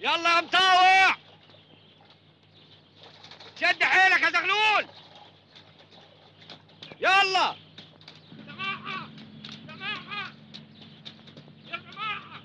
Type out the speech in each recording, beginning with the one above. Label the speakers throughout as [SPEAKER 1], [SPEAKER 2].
[SPEAKER 1] يلا يا مطاوع شد حيلك يا زغلول يلا
[SPEAKER 2] جماعة جماعة يا جماعة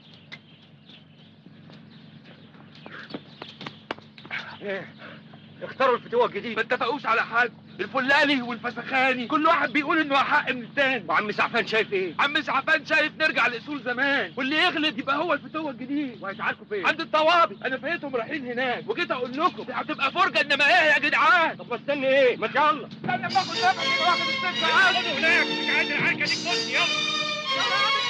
[SPEAKER 1] ايه اختاروا الفتوة الجديد
[SPEAKER 2] ما اتفقوش على حد الفلاني والفسخاني كل واحد بيقول انه احق من التاني
[SPEAKER 1] وعم سعفان شايف ايه؟
[SPEAKER 2] عم سعفان شايف نرجع لاصول زمان واللي يغلب يبقى هو الفتوة الجديد
[SPEAKER 1] وهيتعاركوا فين؟
[SPEAKER 2] عند الطوابي انا فايتهم رايحين هناك وجيت اقول لكم دي هتبقى فرجه انما ايه يا جدعان
[SPEAKER 1] طب مستني ايه؟ ما يلا
[SPEAKER 2] استنى باخد نفسي واخد الست ساعات
[SPEAKER 1] خدوا هناك مش عايز العركة دي تفوتني يلا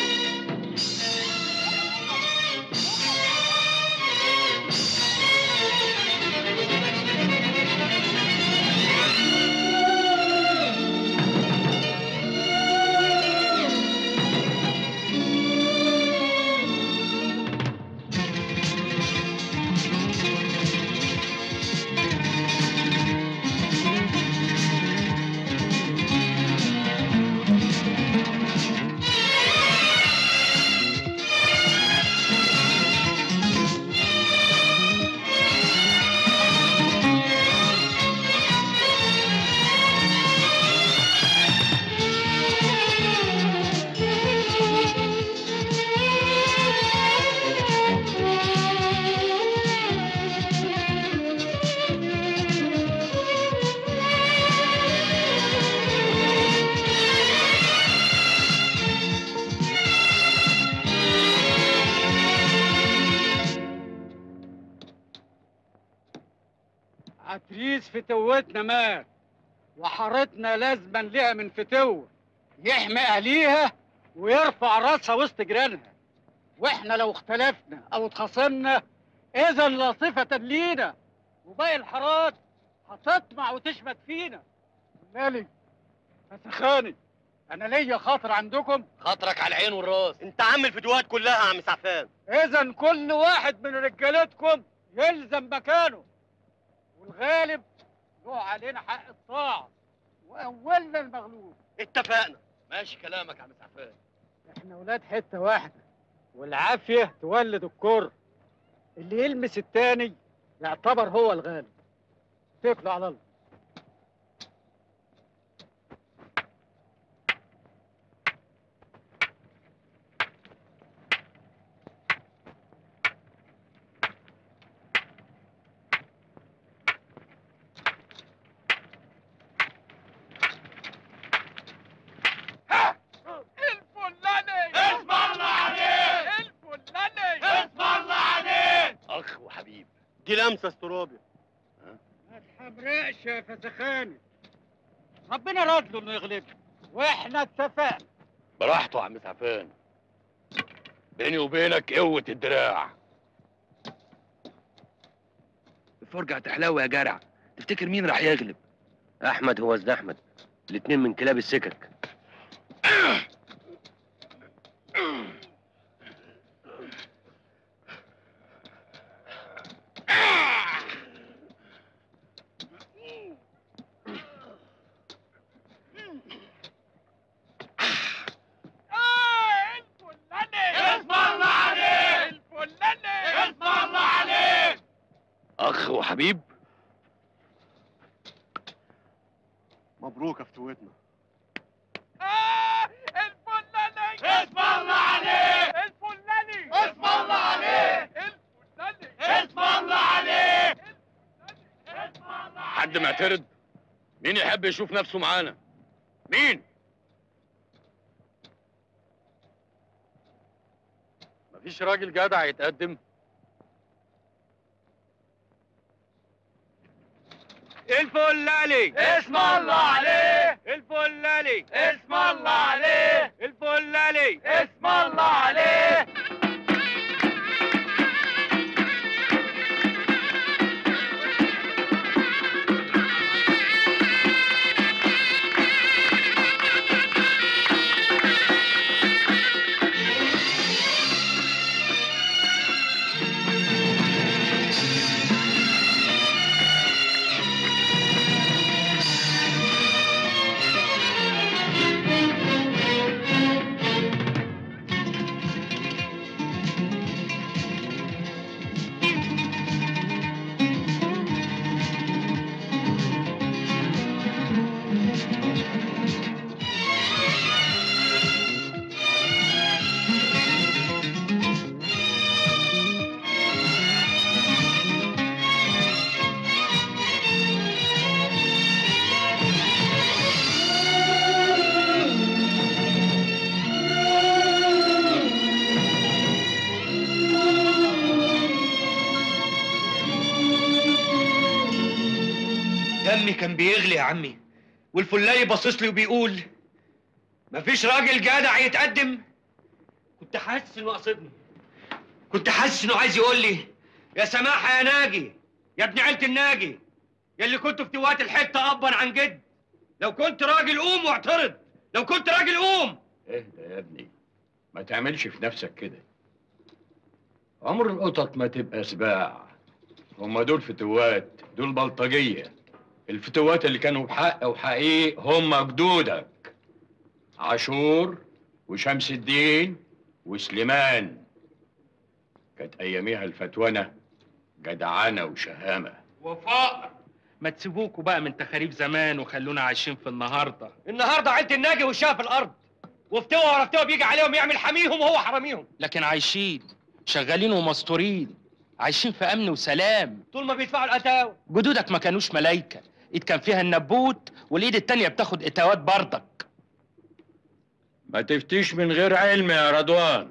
[SPEAKER 3] عتريس فتوتنا مات وحارتنا لازما ليها من فتوة يحمي أهليها ويرفع راسها وسط جيرانها واحنا لو اختلفنا او اتخاصمنا اذا لا صفة لينا وباقي الحارات هتطمع وتشمت فينا مالي فسخاني انا ليا خاطر عندكم
[SPEAKER 1] خاطرك على العين والراس انت عم الفيديوهات كلها يا عم سعفان
[SPEAKER 3] اذا كل واحد من رجالتكم يلزم مكانه والغالب له علينا حق الطاعة واولنا المغلوب
[SPEAKER 1] اتفقنا ماشي كلامك يا عم سعفان
[SPEAKER 3] احنا ولاد حتة واحدة والعافية تولد الكر اللي يلمس التاني يعتبر هو الغالب اتكلوا على الله
[SPEAKER 2] الفلاني اسم الله عليك الفلاني اسم الله عليك
[SPEAKER 1] اخ وحبيب دي لمسه استرابي
[SPEAKER 3] ما تحمرقش يا فسخاني ربنا راد له انه يغلبنا واحنا اتفقنا
[SPEAKER 1] براحته يا عم سعفان بيني وبينك قوة الدراع
[SPEAKER 2] الفرجة هتحلو يا جرع تفتكر مين راح يغلب
[SPEAKER 1] احمد هو زد احمد الاتنين من كلاب السكك
[SPEAKER 2] الفلاني اسم الله عليك الفلاني اسم الله عليك
[SPEAKER 1] اخ وحبيب
[SPEAKER 4] مبروك يا فتوتنا
[SPEAKER 2] الفلاني اسم الله عليك الفلاني اسم الله عليك الفلاني اسم الله عليك اسم الله
[SPEAKER 1] حد معترض مين يحب يشوف نفسه معانا مين مفيش راجل جدع يتقدم
[SPEAKER 2] الفلالي اسم الله عليه الفلالي اسم الله عليه الفلالي اسم الله عليه
[SPEAKER 5] دمي كان بيغلي يا عمي والفلاني باصص لي وبيقول مفيش راجل جدع يتقدم كنت حاسس انه قصدني كنت حاسس انه عايز يقول لي يا سماحه يا ناجي يا ابن عيله الناجي يا اللي كنت في وقت الحته ابا عن جد لو كنت راجل قوم واعترض لو كنت راجل قوم
[SPEAKER 1] اهدى يا ابني ما تعملش في نفسك كده عمر القطط ما تبقى سباع هما دول فتوات دول بلطجية الفتوات اللي كانوا بحق وحقيق هما جدودك عاشور وشمس الدين وسليمان كانت اياميها الفتونة جدعنة وشهامة
[SPEAKER 2] وفاء ما تسيبوكوا بقى من تخاريف زمان وخلونا عايشين في النهارده
[SPEAKER 5] النهارده عيله الناجي وشها في الارض وفتوى ورا فتوى بيجي عليهم يعمل حميهم وهو حراميهم
[SPEAKER 2] لكن عايشين شغالين ومستورين عايشين في امن وسلام
[SPEAKER 5] طول ما بيدفعوا الاتاوه
[SPEAKER 2] جدودك ما كانوش ملايكه ايد كان فيها النبوت والايد التانية بتاخد اتاوات بردك
[SPEAKER 1] ما تفتيش من غير علم يا رضوان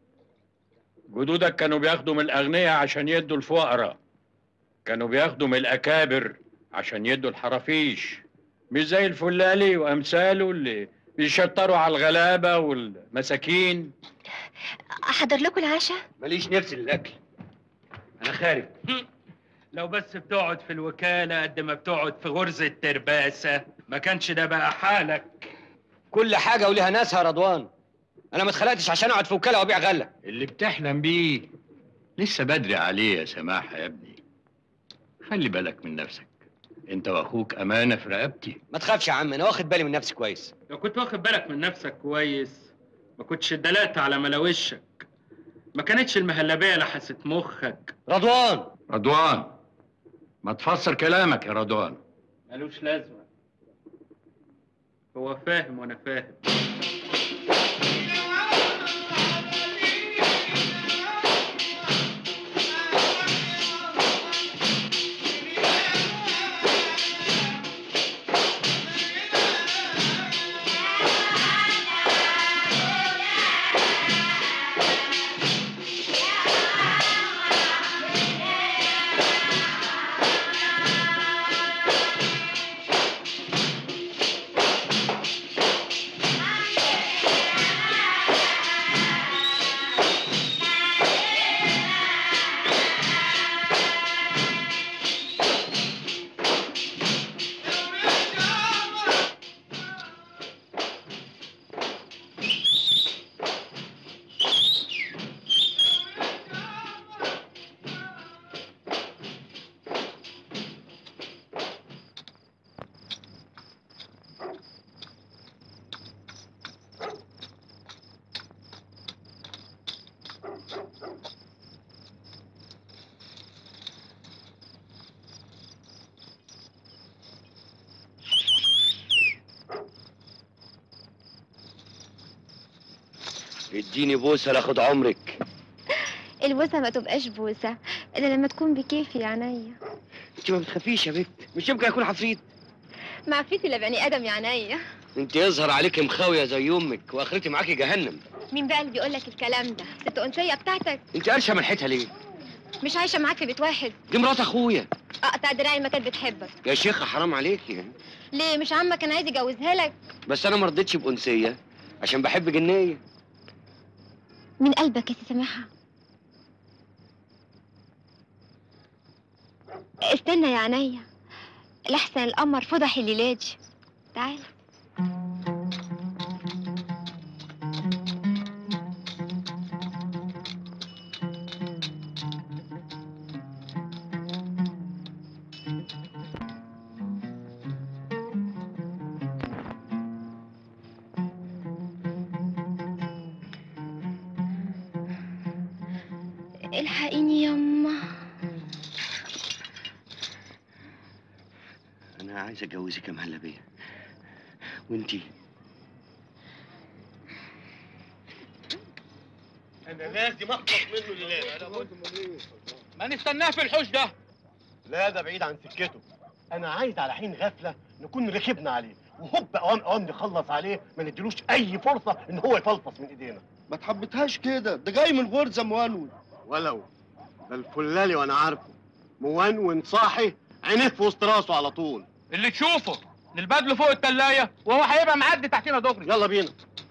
[SPEAKER 1] جدودك كانوا بياخدوا من الأغنياء عشان يدوا الفقراء كانوا بياخدوا من الأكابر عشان يدوا الحرافيش مش زي الفلالي وأمثاله اللي بيشطروا على الغلابة والمساكين
[SPEAKER 6] احضر لكم العشاء
[SPEAKER 5] ماليش نفس للاكل انا خارج
[SPEAKER 2] لو بس بتقعد في الوكاله قد ما بتقعد في غرزه ترباسه ما كانش ده بقى حالك
[SPEAKER 5] كل حاجه وليها ناسها يا رضوان انا ما اتخلقتش عشان اقعد في وكاله وابيع غله
[SPEAKER 1] اللي بتحلم بيه لسه بدري عليه يا سماحة يا ابني خلي بالك من نفسك انت واخوك امانة في رقبتي
[SPEAKER 5] ما تخافش يا عم انا واخد بالي من نفسي كويس
[SPEAKER 2] لو كنت واخد بالك من نفسك كويس ما كنتش اتدلقت على ملاوشك ما كانتش المهلبيه لحست مخك
[SPEAKER 5] رضوان
[SPEAKER 1] رضوان ما تفسر كلامك يا رضوان
[SPEAKER 2] ملوش لازمه هو فاهم وانا فاهم
[SPEAKER 5] اديني بوسه لاخد عمرك
[SPEAKER 6] البوسه ما تبقاش بوسه الا لما تكون بكيفي يا عينيا
[SPEAKER 5] انت ما بتخافيش يا بنت مش يمكن اكون عفريت
[SPEAKER 6] ما عفيت الا بني ادم يا عينيا
[SPEAKER 5] انت يظهر عليك مخاويه زي امك واخرتي معاكي جهنم
[SPEAKER 6] مين بقى اللي بيقول لك الكلام ده ست انثيه بتاعتك
[SPEAKER 5] انت قرشه ملحتها ليه
[SPEAKER 6] مش عايشه معاك في بيت واحد
[SPEAKER 5] دي مرات اخويا
[SPEAKER 6] اقطع دراعي ما كانت بتحبك
[SPEAKER 5] يا شيخه حرام عليكي
[SPEAKER 6] ليه مش عمك كان عايز يجوزها لك
[SPEAKER 5] بس انا ما رضيتش بانسيه عشان بحب جنيه
[SPEAKER 6] من قلبك يا سي سماحه استنى يا عينيا لحسن القمر فضح الليله دي تعال الحقيني يما
[SPEAKER 5] انا عايز اتجوزك يا مهلبيه وانتي
[SPEAKER 4] انا لازم اخلص منه لله انا قلت
[SPEAKER 3] ما نستناه في الحوش ده
[SPEAKER 4] لا ده بعيد عن سكته انا عايز على حين غفله نكون ركبنا عليه وهوب اوام اوام نخلص عليه ما نديلوش اي فرصه ان هو يفلفص من ايدينا
[SPEAKER 7] ما تحبتهاش كده ده جاي من غرزه مونون
[SPEAKER 4] ولو ده الفلالي وانا عارفه مونون صاحي عينيه في وسط راسه على طول
[SPEAKER 8] اللي تشوفه نلبدله فوق التلاية وهو هيبقى معدي تحتنا دغري
[SPEAKER 4] يلا بينا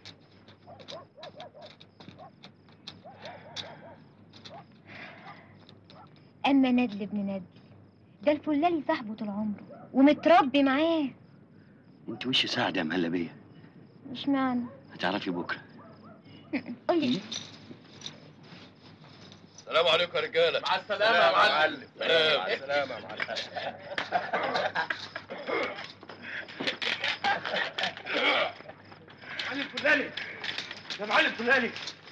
[SPEAKER 6] اما ندل ابن ندل ده الفلالي صاحبه طول عمره ومتربي معاه
[SPEAKER 5] انت وش سعد يا مهلبيه
[SPEAKER 6] مش معنى
[SPEAKER 5] هتعرفي بكره
[SPEAKER 6] قولي
[SPEAKER 1] السلام عليكم يا رجاله
[SPEAKER 8] مع السلامة يا معلم
[SPEAKER 1] مع السلامه يا معلم
[SPEAKER 8] معلم فلاني يا معلم فلاني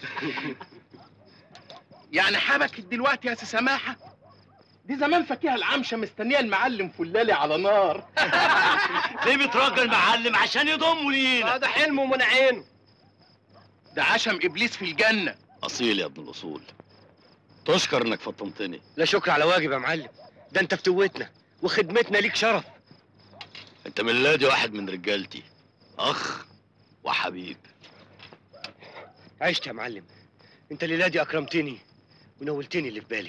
[SPEAKER 8] يعني حبكت دلوقتي يا سي سماحة دي زمان فاكيها العمشة مستنية المعلم فلالي على نار
[SPEAKER 5] ليه بترجى المعلم عشان يضموا لينا
[SPEAKER 8] ده حلمه من عينه ده عشم ابليس في الجنة
[SPEAKER 1] اصيل يا ابن الاصول تشكر انك فطمتني
[SPEAKER 5] لا شكر على واجب يا معلم ده انت فتوتنا وخدمتنا ليك شرف
[SPEAKER 1] انت من لادي واحد من رجالتي اخ وحبيب
[SPEAKER 5] عشت يا معلم انت الليله دي اكرمتني ونولتني اللي في بالي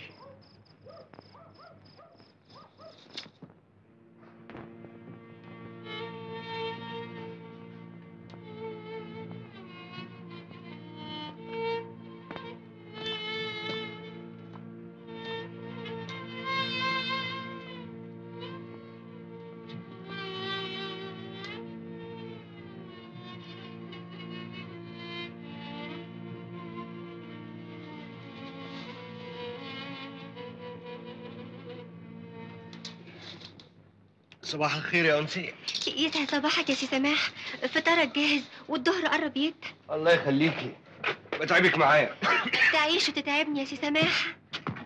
[SPEAKER 5] صباح الخير يا انسيه
[SPEAKER 6] يسعد صباحك يا سي سماح فطارك جاهز والظهر قرب يد
[SPEAKER 5] الله يخليكي بتعبك معايا
[SPEAKER 6] تعيش وتتعبني يا سي سماح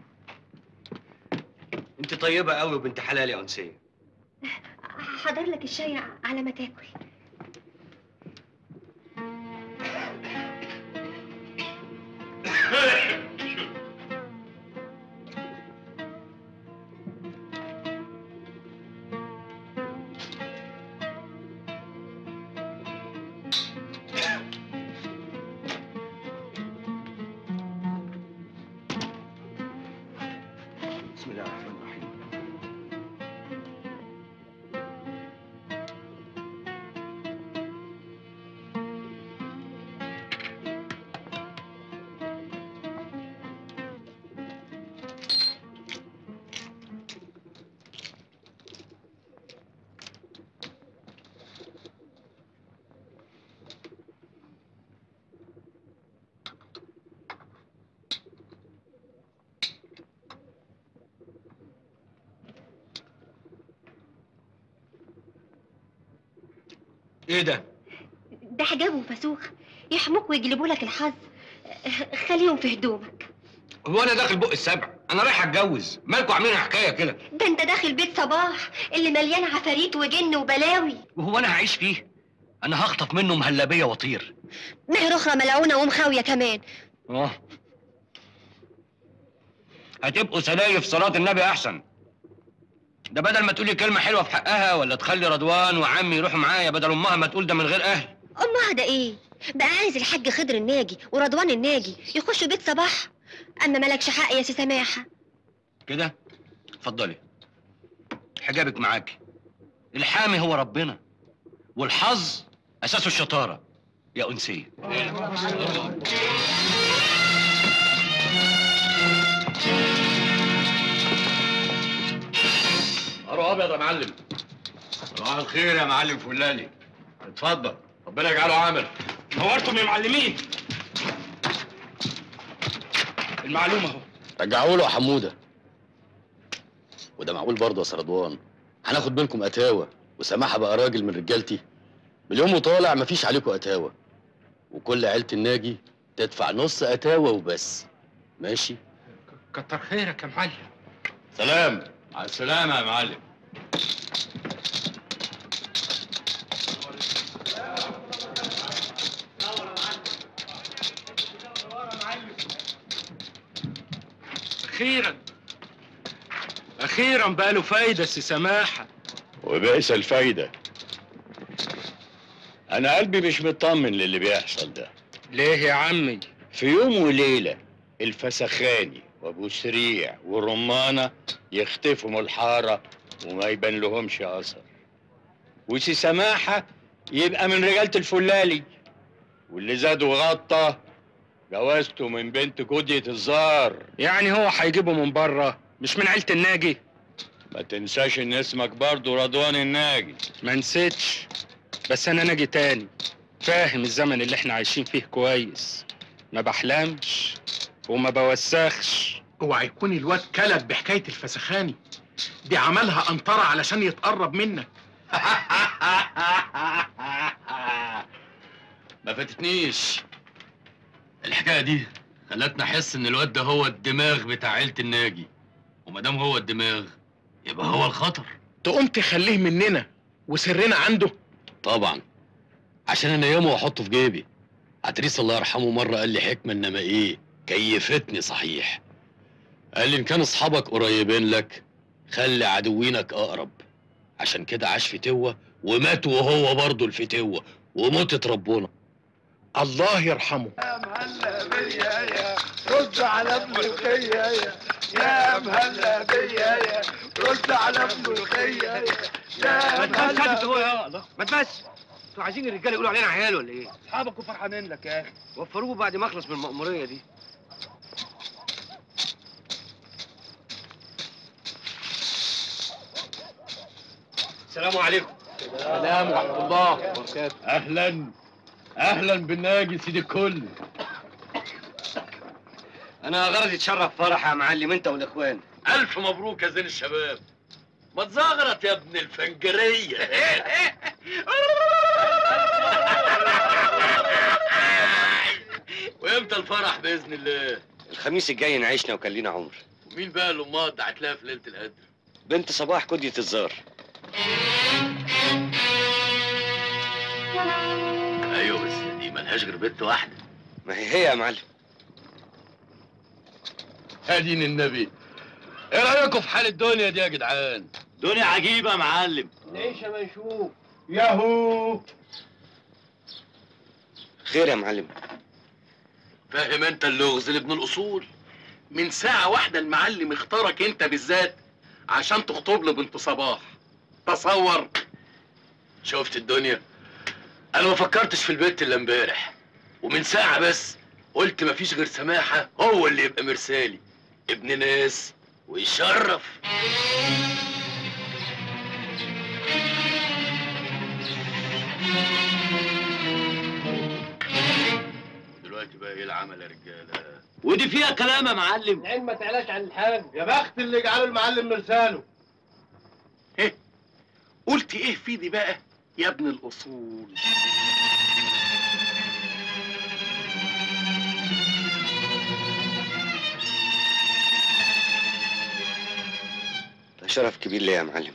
[SPEAKER 5] انت طيبه قوي وبنت حلال يا انسيه
[SPEAKER 6] حضر لك الشاي على ما تاكل
[SPEAKER 5] بسم الله الرحمن الرحيم ايه ده
[SPEAKER 6] ده حجاب وفسوخ يحموك ويجلبوا لك الحظ خليهم في هدومك
[SPEAKER 5] هو انا داخل بق السبع انا رايح اتجوز مالكوا عاملين حكايه كده
[SPEAKER 6] ده انت داخل بيت صباح اللي مليان عفاريت وجن وبلاوي
[SPEAKER 5] وهو انا هعيش فيه انا هخطف منه مهلبيه واطير
[SPEAKER 6] مهر اخرى ملعونه ومخاويه كمان
[SPEAKER 5] اه هتبقوا سلايف صلاة النبي أحسن ده بدل ما تقولي كلمة حلوة في حقها ولا تخلي رضوان وعمي يروحوا معايا بدل أمها ما تقول ده من غير أهل
[SPEAKER 6] امها ده ايه بقى عايز الحاج خضر الناجي ورضوان الناجي يخشوا بيت صباح اما مالكش حق يا سي سماحه
[SPEAKER 5] كده اتفضلي حجابك معاكي الحامي هو ربنا والحظ أساسه الشطارة يا أنسية
[SPEAKER 1] نهار ابيض يا معلم صباح الخير يا معلم فلاني اتفضل ربنا يجعله عمل
[SPEAKER 8] نورتم يا معلمين المعلومة اهو
[SPEAKER 1] رجعوا له يا حموده وده معقول برضه يا سردوان هناخد منكم اتاوه وسماحه بقى راجل من رجالتي من يوم وطالع مفيش عليكم اتاوه وكل عيله الناجي تدفع نص اتاوه وبس ماشي
[SPEAKER 2] كتر خيرك يا معلم
[SPEAKER 1] سلام مع السلامه يا معلم
[SPEAKER 2] اخيرا اخيرا بقى له فايده سي سماحه
[SPEAKER 1] وبئس الفايده انا قلبي مش مطمن للي بيحصل ده
[SPEAKER 2] ليه يا عمي
[SPEAKER 1] في يوم وليله الفسخاني وابو سريع والرمانه يختفوا من الحاره وما يبان لهمش اثر وسي سماحة يبقى من رجالة الفلالي واللي زاد وغطى جوازته من بنت جودية الزار
[SPEAKER 2] يعني هو هيجيبه من بره مش من عيلة الناجي
[SPEAKER 1] ما تنساش ان اسمك برضه رضوان الناجي
[SPEAKER 2] ما نسيتش بس انا ناجي تاني فاهم الزمن اللي احنا عايشين فيه كويس ما بحلمش وما بوسخش
[SPEAKER 8] اوعى يكون الواد كلب بحكايه الفسخاني دي عملها قنطره علشان يتقرب منك
[SPEAKER 9] ما فاتتنيش الحكايه دي خلتني احس ان الواد ده هو الدماغ بتاع عيله الناجي وما دام هو الدماغ يبقى هو الخطر
[SPEAKER 8] تقوم تخليه مننا وسرنا عنده
[SPEAKER 9] طبعا عشان انا ياما واحطه في جيبي عتريس الله يرحمه مره قال لي حكمه انما ايه كيفتني صحيح قال لي ان كان اصحابك قريبين لك خلي عدوينك اقرب عشان كده عاش فتوه ومات وهو برضه الفتوه وموتة ربنا
[SPEAKER 8] الله يرحمه
[SPEAKER 7] يا مهلا بيا يا رد على ملوخية يا يا مهلا بيا يا رد على ملوخية يا يا مهلا
[SPEAKER 5] ما تبس انتوا عايزين الرجاله يقولوا علينا عيال ولا ايه؟
[SPEAKER 7] اصحابك وفرحانين لك يا اخي
[SPEAKER 5] وفروه بعد ما اخلص من المأمورية دي السلام عليكم
[SPEAKER 8] سلام ورحمه الله وبركاته
[SPEAKER 9] اهلا اهلا بالناجي سيدي الكل
[SPEAKER 5] انا غرضي اتشرف فرح يا معلم انت والاخوان
[SPEAKER 9] الف مبروك يا زين الشباب ما تزغرط يا ابن الفنجريه وامتى الفرح باذن الله
[SPEAKER 5] الخميس الجاي نعيشنا وكان لينا عمر
[SPEAKER 9] ومين بقى الامات دعت لها في ليله القدر
[SPEAKER 5] بنت صباح كدية الزار
[SPEAKER 9] ايوه بس دي ملهاش غير بنت واحده
[SPEAKER 5] ما هي هي يا معلم
[SPEAKER 9] هادين النبي ايه رايكم في حال الدنيا دي يا جدعان دنيا عجيبه يا معلم
[SPEAKER 7] نعيش ما نشوف ياهو
[SPEAKER 5] خير يا معلم
[SPEAKER 9] فاهم انت اللغز اللي ابن الاصول
[SPEAKER 8] من ساعه واحده المعلم اختارك انت بالذات عشان تخطب له بنت صباح تصور
[SPEAKER 9] شفت الدنيا انا ما فكرتش في البيت الا امبارح ومن ساعه بس قلت مفيش غير سماحه هو اللي يبقى مرسالي ابن ناس ويشرف دلوقتي بقى ايه العمل يا رجاله ودي فيها كلام يا معلم
[SPEAKER 7] العين ما تعلاش عن الحاج يا بخت اللي جعله المعلم مرساله
[SPEAKER 8] قلت ايه في دي بقى يا ابن الاصول
[SPEAKER 5] ده شرف كبير ليا يا معلم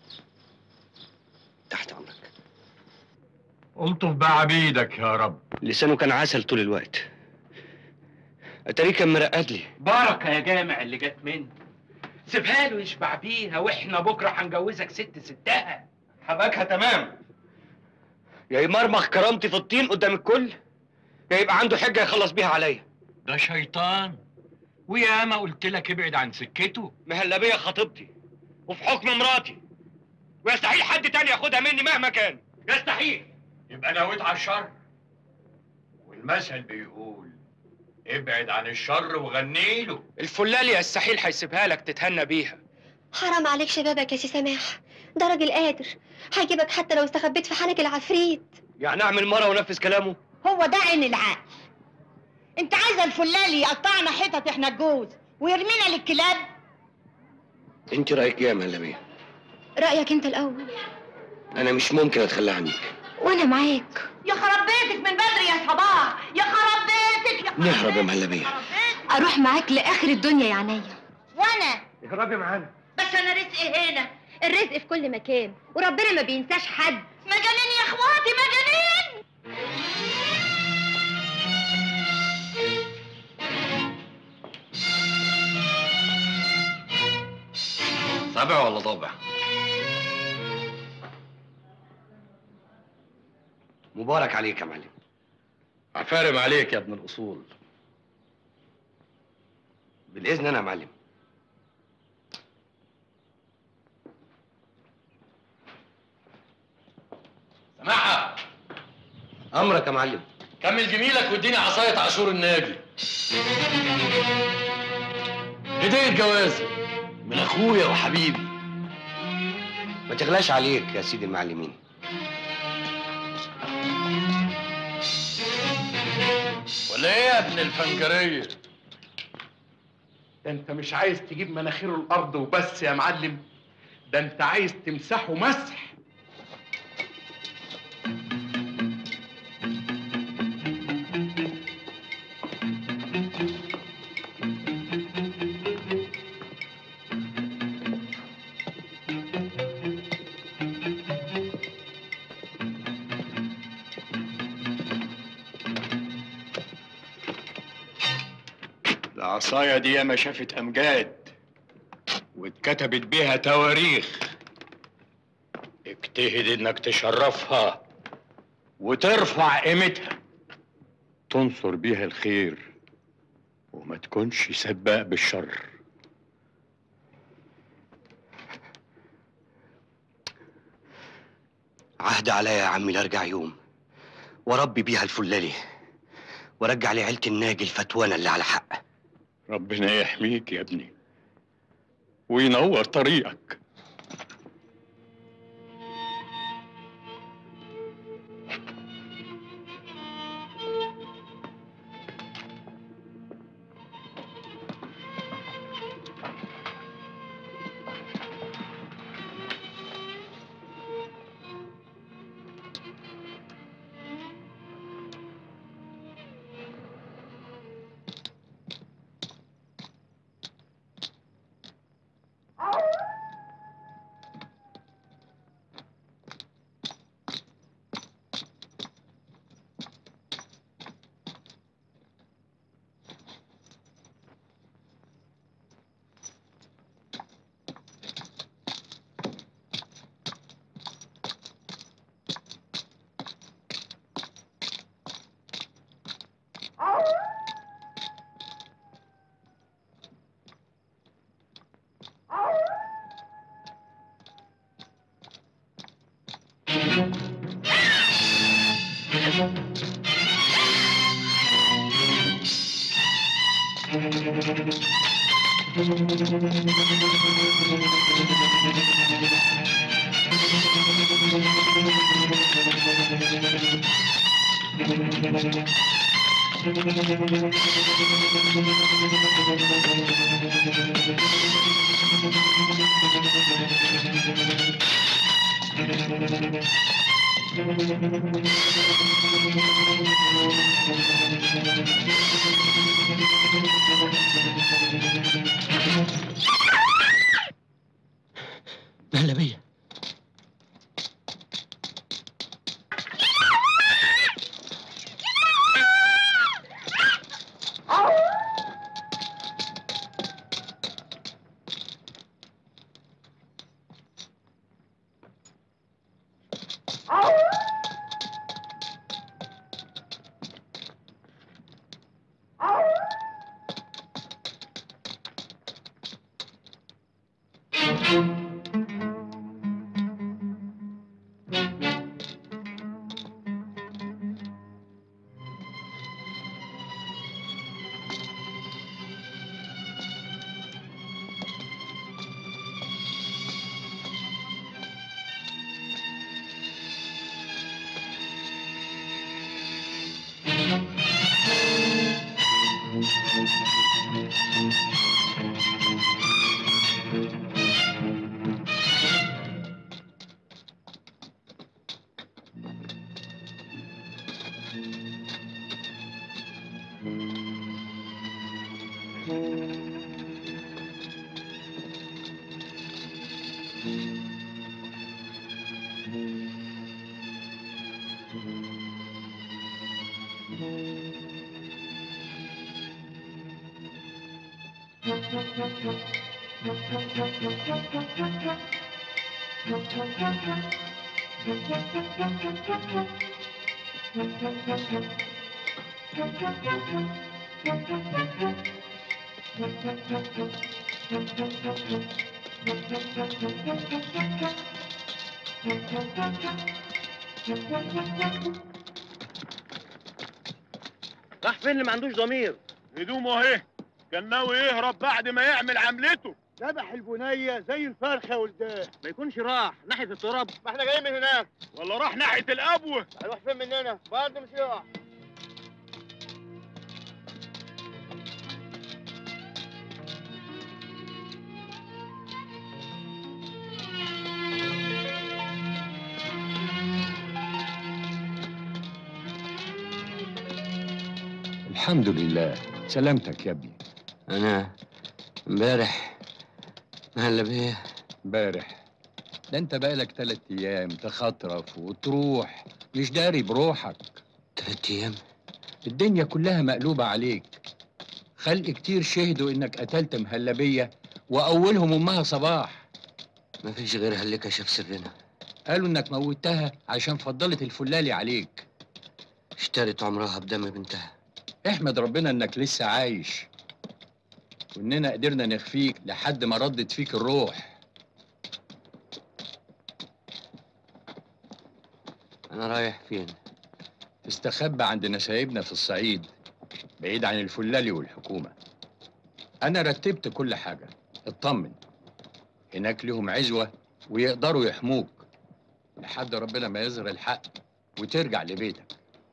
[SPEAKER 5] تحت امرك
[SPEAKER 1] الطف بعبيدك يا رب
[SPEAKER 5] لسانه كان عسل طول الوقت اتاريه كان مرقد لي
[SPEAKER 2] بركة يا جامع اللي جت منه سيبها له يشبع بيها واحنا بكره هنجوزك ست ستها
[SPEAKER 5] حبكها تمام يا يمرمخ كرامتي في الطين قدام الكل يا يبقى عنده حجه يخلص بيها عليا
[SPEAKER 1] ده شيطان وياما قلت لك ابعد عن سكته
[SPEAKER 5] مهلبيه خطيبتي وفي حكم مراتي ويستحيل حد تاني ياخدها مني مهما كان يستحيل
[SPEAKER 1] يبقى نويت على الشر والمثل بيقول ابعد عن الشر وغني له
[SPEAKER 2] الفلالي يستحيل هيسيبها لك تتهنى بيها
[SPEAKER 6] حرام عليك شبابك يا سي سماح ده راجل قادر هيجيبك حتى لو استخبيت في حنك العفريت
[SPEAKER 5] يعني اعمل مره ونفذ كلامه
[SPEAKER 10] هو ده عين العقل انت عايزه الفلالي يقطعنا حتت احنا الجوز ويرمينا للكلاب
[SPEAKER 5] انت رايك ايه يا مهلبيه
[SPEAKER 6] رأيك انت الأول
[SPEAKER 5] انا مش ممكن اتخلى عنك
[SPEAKER 6] وأنا معاك
[SPEAKER 10] يا خراب بيتك من بدري يا صباح يا خراب بيتك يا خراب
[SPEAKER 5] نهرب يا مهلبيه
[SPEAKER 10] خراب بيتك.
[SPEAKER 6] أروح معاك لآخر الدنيا يا عينيا
[SPEAKER 10] وانا
[SPEAKER 5] اهربي معانا
[SPEAKER 10] بس انا رزقي هنا
[SPEAKER 6] الرزق في كل مكان وربنا ما بينساش حد
[SPEAKER 10] مجانين يا اخواتي مجانين
[SPEAKER 9] سبع ولا ضبع
[SPEAKER 5] مبارك عليك يا معلم
[SPEAKER 9] عفارم عليك يا ابن الاصول
[SPEAKER 5] بالاذن انا يا معلم
[SPEAKER 9] سماحة
[SPEAKER 5] امرك يا معلم
[SPEAKER 9] كمل جميلك واديني عصاية عاشور الناجي هدية جوازة من اخويا وحبيبي
[SPEAKER 5] ما تغلاش عليك يا سيدي المعلمين
[SPEAKER 9] ولا ايه يا ابن الفنجرية
[SPEAKER 8] ده انت مش عايز تجيب مناخيره الارض وبس يا معلم ده انت عايز تمسحه مسح
[SPEAKER 1] العصاية دي ياما شافت أمجاد واتكتبت بيها تواريخ اجتهد انك تشرفها وترفع قيمتها تنصر بيها الخير وما تكونش سباق بالشر
[SPEAKER 5] عهد عليا يا عمي لارجع يوم وربي بيها الفلالي وارجع لعيلة الناجي الفتوانة اللي على حق
[SPEAKER 1] ربنا يحميك يا ابني وينور طريقك
[SPEAKER 5] مهلبية
[SPEAKER 4] راح فين اللي ما عندوش ضمير
[SPEAKER 7] هدومه اهي كان ناوي يهرب بعد ما يعمل عملته
[SPEAKER 4] ذبح البنيه زي الفرخه ولداه ما يكونش راح ناحيه التراب ما احنا جايين من هناك
[SPEAKER 7] ولا راح ناحيه الابوه
[SPEAKER 4] هيروح فين مننا برضه مش يقع
[SPEAKER 1] الحمد لله سلامتك يا ابني
[SPEAKER 5] انا امبارح هلا بيه
[SPEAKER 1] امبارح ده انت بقالك تلات ايام تخطرف وتروح مش داري بروحك
[SPEAKER 5] تلات ايام
[SPEAKER 1] الدنيا كلها مقلوبة عليك خلق كتير شهدوا انك قتلت مهلبية واولهم امها صباح
[SPEAKER 5] مفيش غيرها اللي كشف سرنا
[SPEAKER 1] قالوا انك موتها عشان فضلت الفلالي عليك
[SPEAKER 5] اشترت عمرها بدم بنتها
[SPEAKER 1] احمد ربنا انك لسه عايش واننا قدرنا نخفيك لحد ما ردت فيك الروح
[SPEAKER 5] انا رايح فين
[SPEAKER 1] تستخبى عند نسايبنا في الصعيد بعيد عن الفلالي والحكومة أنا رتبت كل حاجة اطمن هناك لهم عزوة ويقدروا يحموك لحد ربنا ما يظهر الحق وترجع لبيتك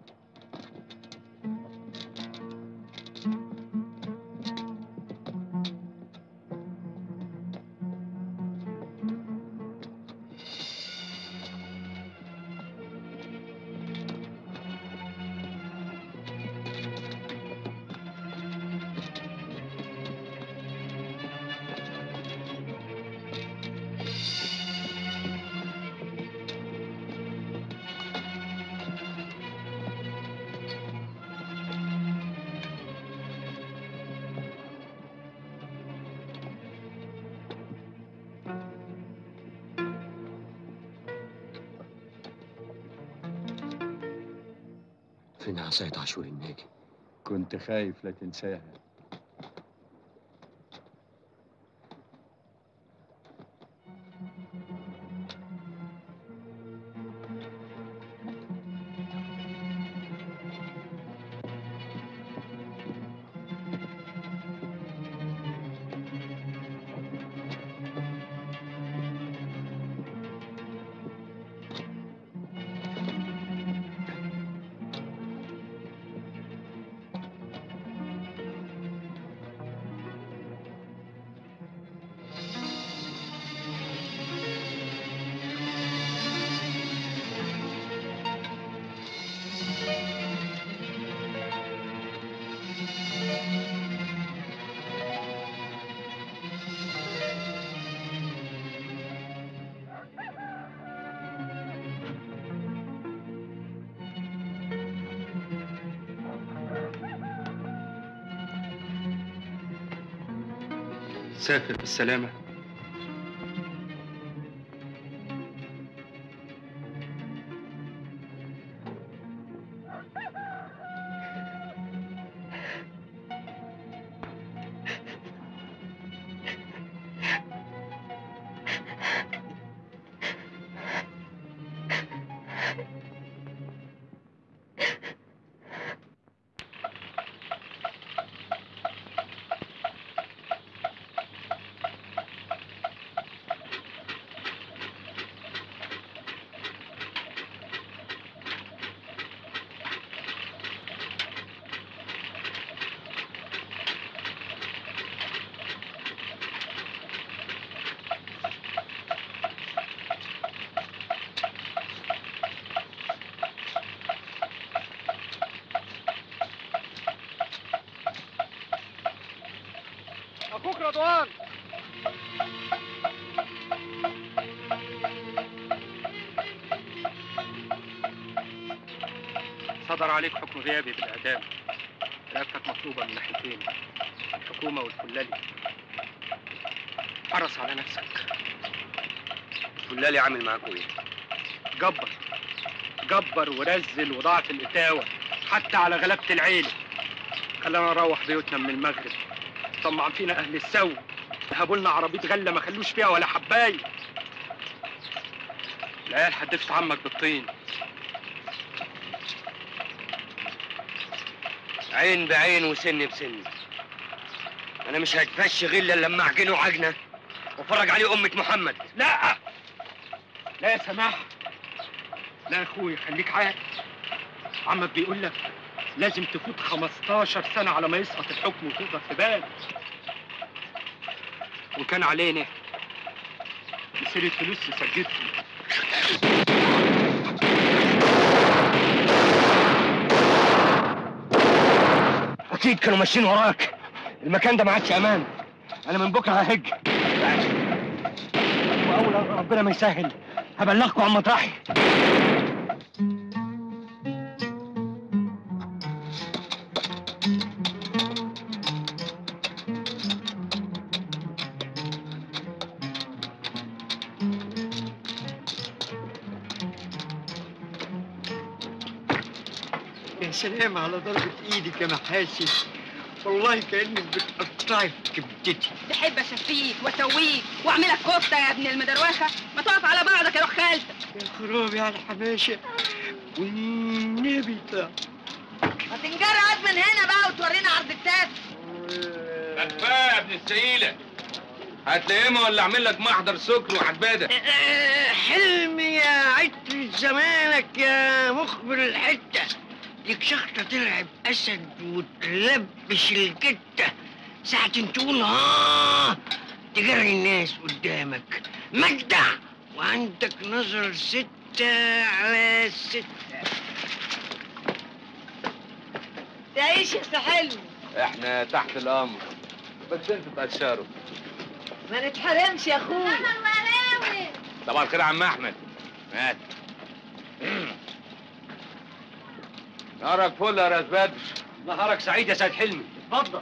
[SPEAKER 5] فين عصاية عاشور الناجي
[SPEAKER 1] كنت خايف لا تنساها
[SPEAKER 2] سافر بالسلامة
[SPEAKER 3] اخوك رضوان
[SPEAKER 2] صدر عليك حكم غيابي بالإعدام رقبتك مطلوبة من ناحيتين الحكومة والفلالي حرص على نفسك
[SPEAKER 5] فلالي عامل معاكوا ايه؟
[SPEAKER 2] جبر جبر ورزل وضاعف القتاوة حتى على غلبة العيلة خلانا نروح بيوتنا من المغرب طمعا فينا أهل السو هابوا لنا عربية غلة ما خلوش فيها ولا حباية العيال حدفت عمك بالطين
[SPEAKER 5] عين بعين وسن بسن انا مش هتفش غير إلا لما اعجنه عجنه وافرج عليه امه محمد
[SPEAKER 2] لا لا يا سماح لا يا اخوي خليك عاقل عمك بيقول لك لازم تفوت 15 سنة على ما يسقط الحكم وتقدر تبان وكان علينا يصير الفلوس سجلتهم
[SPEAKER 5] اكيد كانوا ماشيين وراك المكان ده ما عادش امان انا من بكره ههج واول ربنا ما يسهل هبلغكم عن مطرحي
[SPEAKER 11] يا سلام على ضربة ايدك يا محاسن والله كأنك بتقطعي في كبدتي
[SPEAKER 12] تحب اشفيك واسويك واعملك كفته يا ابن المدروخه ما تقف على بعضك يا روح خالتك
[SPEAKER 11] يا خرابي على الحماشة والنبي ده
[SPEAKER 10] ما تنجرعد من هنا بقى وتورينا عرض التاف
[SPEAKER 13] كفايه يا ابن السيله هتلاقيها ولا اعمل لك محضر سكر وهتبادى
[SPEAKER 11] حلمي يا عتر زمانك يا مخبر الحتة ليك شخطة تلعب أسد وتلبش الجتة ساعة تقول ها تجري الناس قدامك مجدع وعندك نظر ستة على ستة
[SPEAKER 10] تعيش يا حلمي
[SPEAKER 13] احنا تحت الامر بس انتوا تقشروا
[SPEAKER 10] ما نتحرمش يا اخوي
[SPEAKER 13] طبعا الخير يا عم احمد مات نهارك فل يا راس بدر
[SPEAKER 5] نهارك سعيد يا سيد حلمي اتفضل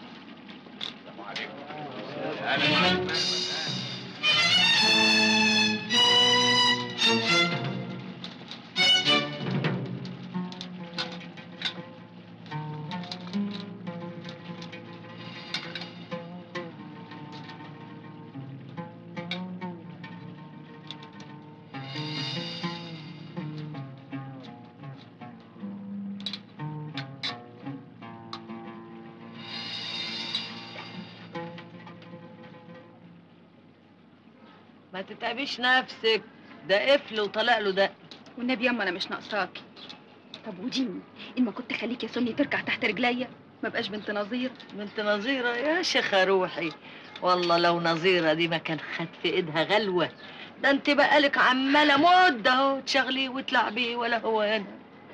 [SPEAKER 10] ما تتعبيش نفسك ده قفل وطلع له ده
[SPEAKER 12] والنبي ياما انا مش ناقصاكي طب وديني ان ما كنت خليك يا سني تركع تحت رجليا ما بقاش بنت نظير
[SPEAKER 10] بنت نظيرة يا شيخة روحي والله لو نظيرة دي ما كان خد في ايدها غلوة ده انت بقالك عمالة مدة اهو تشغليه وتلعبيه ولا هو هنا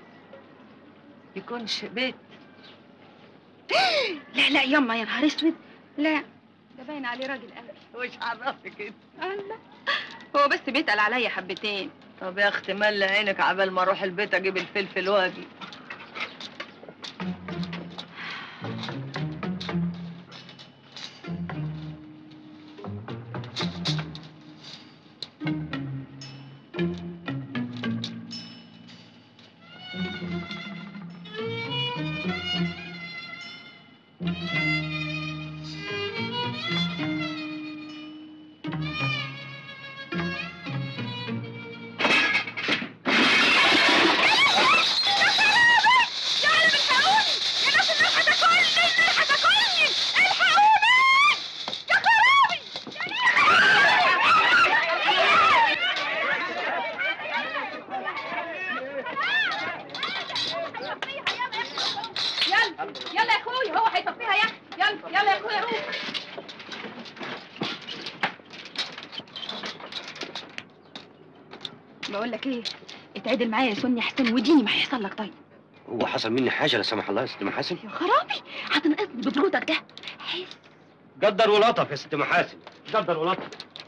[SPEAKER 10] يكونش بيت
[SPEAKER 12] لا لا ياما يا نهار اسود لا ده باين عليه راجل قوي
[SPEAKER 10] وش عرفك انت
[SPEAKER 12] الله هو بس بيتقل عليا حبتين
[SPEAKER 10] طب يا اختي ملي عينك عبال ما اروح البيت اجيب الفلفل واجي
[SPEAKER 12] يلا يلا يا اخويا هو هيطفيها يا اخي يلا يلا يا اخويا روح بقول لك ايه اتعدل معايا يا سني احسن وديني ما هيحصل لك طيب
[SPEAKER 5] هو حصل مني حاجه لا سمح الله يا ست محاسن
[SPEAKER 12] يا خرابي هتنقذني ببرودك ده
[SPEAKER 5] قدر ولطف يا ست محاسن قدر ولطف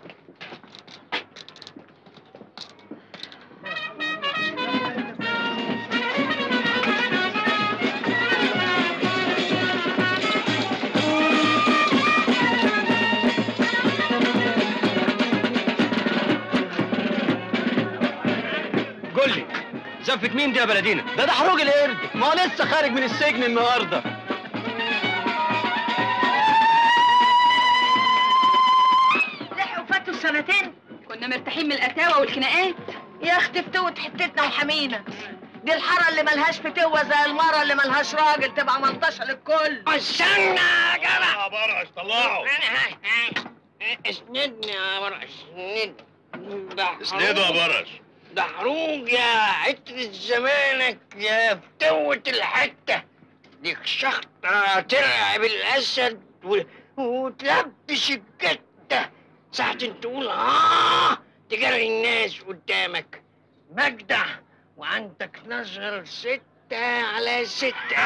[SPEAKER 5] قول لي زفت مين دي يا بلدينا
[SPEAKER 11] ده ده حروق القرد ما هو لسه خارج من السجن النهارده
[SPEAKER 10] لحقوا فاتوا سنتين
[SPEAKER 12] كنا مرتاحين من القساوه والخناقات
[SPEAKER 10] يا اختي فتوت حتتنا وحمينا دي الحاره اللي ملهاش فتوه زي المره اللي ملهاش راجل تبقى ملطشه للكل
[SPEAKER 7] استنى يا جدع
[SPEAKER 4] يا برعش طلعه
[SPEAKER 7] اسندني يا برعش اسندني ده
[SPEAKER 4] اسنده يا برعش
[SPEAKER 7] ده حروق يا حتة زمانك يا فتوة الحتة دي شخطة ترعب الأسد و... وتلبش الجتة ساعة تقول آه تجري الناس قدامك مجدع وعندك نظر ستة على ستة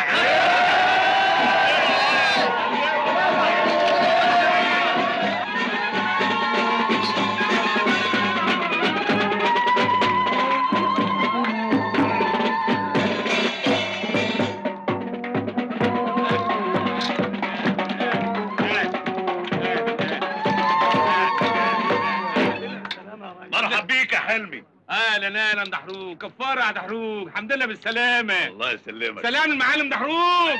[SPEAKER 4] مرحب بيك يا حلمي
[SPEAKER 13] اهلا اهلا دحروج كفاره يا دحروج الحمد لله بالسلامه
[SPEAKER 4] الله يسلمك
[SPEAKER 13] سلام المعلم دحروج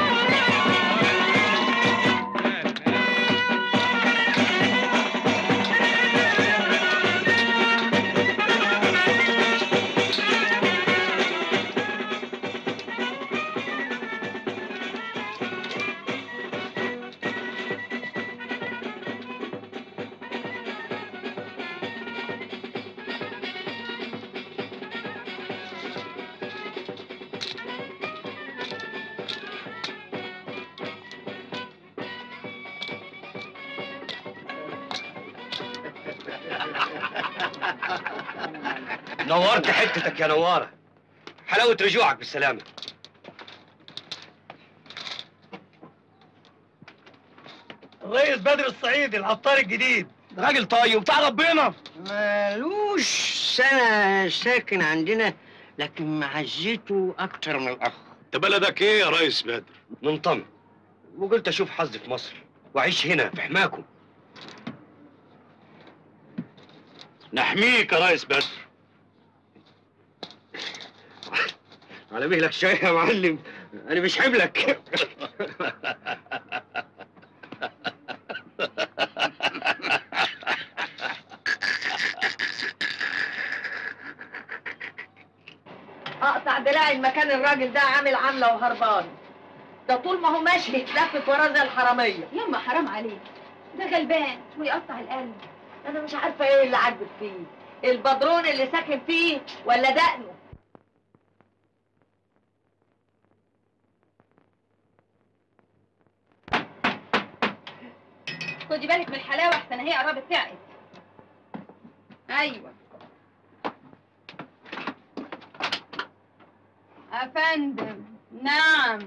[SPEAKER 5] نورت حتتك يا نوارة حلاوة رجوعك بالسلامة
[SPEAKER 11] الريس بدر الصعيدي العطار الجديد
[SPEAKER 5] راجل طيب بتاع ربنا
[SPEAKER 7] مالوش سنة ساكن عندنا لكن معزته أكتر من الأخ
[SPEAKER 5] انت بلدك ايه يا ريس بدر؟ من طن وقلت اشوف حظي في مصر واعيش هنا في حماكم
[SPEAKER 4] نحميك يا ريس بدر
[SPEAKER 5] على مهلك شوية يا معلم انا مش حملك
[SPEAKER 10] اقطع دراعي المكان الراجل ده عامل عامله وهربان ده طول ما هو ماشي يتلفت وراه زي الحراميه
[SPEAKER 12] يما حرام عليك ده غلبان ويقطع القلب
[SPEAKER 10] انا مش عارفه ايه اللي عاجبك فيه البدرون اللي ساكن فيه ولا دقنه
[SPEAKER 12] خدي بالك من الحلاوه احسن هي قربت تعقد ايوه افندم نعم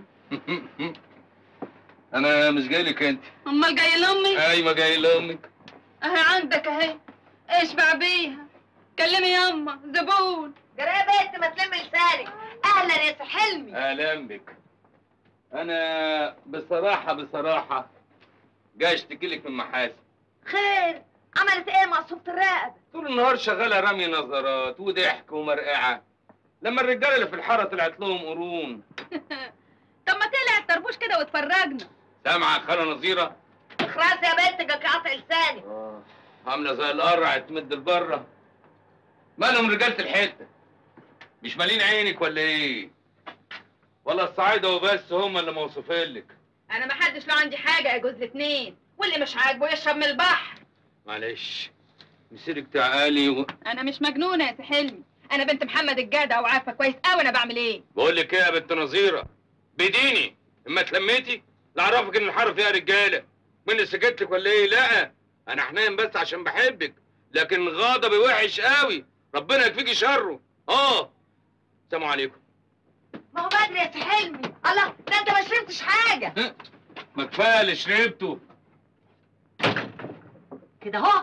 [SPEAKER 13] انا مش جاي لك انت
[SPEAKER 12] امال جاي لامي
[SPEAKER 13] ايوه جاي لامك
[SPEAKER 12] اهي عندك اهي اشبع بيها كلمي يما زبون
[SPEAKER 10] جرى يا بنت ما تلم لسانك اهلا يا سي حلمي
[SPEAKER 13] اهلا بك انا بصراحه بصراحه جاي اشتكي لك من محاسن
[SPEAKER 10] خير عملت ايه مقصوبة الرقبه
[SPEAKER 13] طول النهار شغاله رمي نظرات وضحك ومرقعه لما الرجاله اللي في الحاره طلعت لهم قرون
[SPEAKER 12] طب ما تقلع الطربوش كده وتفرجنا
[SPEAKER 13] سامعه خاله نظيره
[SPEAKER 10] اخراس يا بنت جاك قاطع لسانك
[SPEAKER 13] عامله زي القرع تمد لبره مالهم رجاله الحته مش مالين عينك ولا ايه ولا الصعايده وبس هم اللي موصوفين لك
[SPEAKER 12] انا ما حدش له عندي حاجه يا جوز الاتنين واللي مش عاجبه يشرب من البحر
[SPEAKER 13] معلش مسيرك تعالي و...
[SPEAKER 12] انا مش مجنونه يا سي حلمي انا بنت محمد الجدع وعارفه كويس قوي انا بعمل ايه
[SPEAKER 13] بقول لك ايه يا بنت نظيره بديني اما اتلميتي لا اعرفك ان الحاره فيها رجاله من سكت لك ولا ايه لا انا حنين بس عشان بحبك لكن غضبي وحش قوي ربنا يكفيكي شره اه سلام عليكم
[SPEAKER 10] ما هو بدري يا سي حلمي الله ده انت ما شربتش حاجه
[SPEAKER 13] ما كفايه اللي شربته
[SPEAKER 10] كده اهو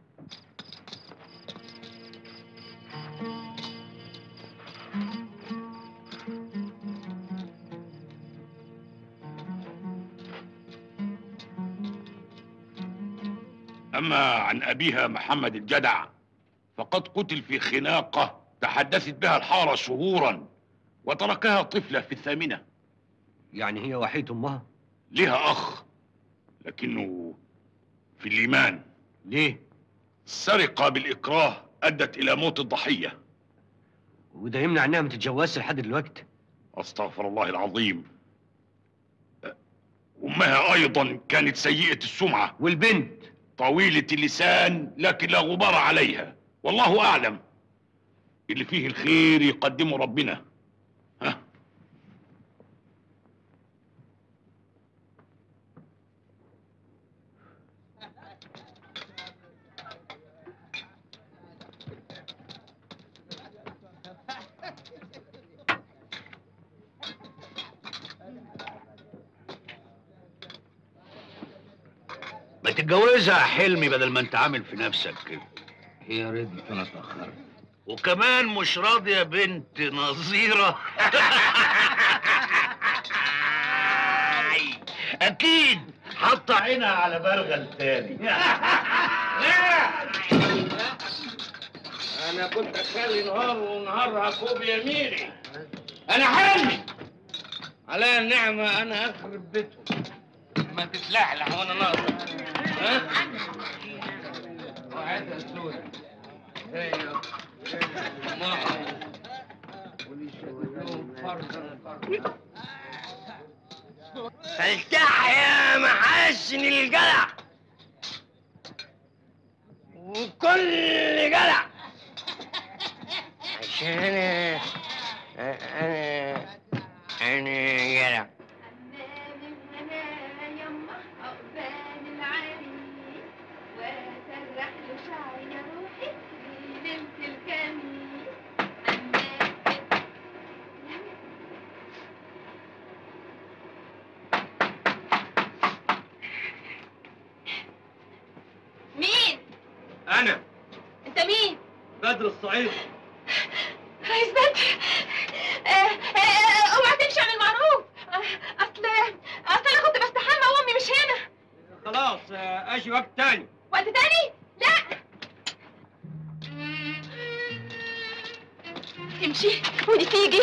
[SPEAKER 14] أما عن أبيها محمد الجدع فقد قتل في خناقة تحدثت بها الحارة شهورا وتركها طفلة في الثامنة
[SPEAKER 5] يعني هي وحيد امها
[SPEAKER 14] لها أخ لكنه في الإيمان
[SPEAKER 5] ليه
[SPEAKER 14] السرقة بالإكراه أدت إلى موت الضحية
[SPEAKER 5] وده يمنع انها ما تتجوزش لحد دلوقتي
[SPEAKER 14] استغفر الله العظيم امها ايضا كانت سيئه السمعه
[SPEAKER 5] والبنت
[SPEAKER 14] طويله اللسان لكن لا غبار عليها والله اعلم اللي فيه الخير يقدمه ربنا ها
[SPEAKER 15] ما تتجوزها يا حلمي بدل ما انت عامل في نفسك كده
[SPEAKER 5] هي رضيت انا اتاخرت
[SPEAKER 15] وكمان مش راضيه بنت نظيره اكيد حاطه عينها على برغل تاني
[SPEAKER 13] انا كنت اخلي نهار ونهارها كوب يميني انا حلمي على النعمة انا اخرب بيتهم ما تتلحلح وانا ناقص ها وعدها سودة هي معهم
[SPEAKER 5] فالتح يا محاسن الجدع وكل جدع عشان انا انا انا جدع
[SPEAKER 12] مين؟
[SPEAKER 5] انا
[SPEAKER 12] انت مين؟
[SPEAKER 5] بدر الصعيد
[SPEAKER 12] رئيس بدر آه، آه، اوعى تمشي عن المعروف آه، اصل اصل انا كنت بستحمى وامي مش هنا
[SPEAKER 5] خلاص آه، اجي وقت تاني
[SPEAKER 12] وقت تاني؟ لا امشي ودي تيجي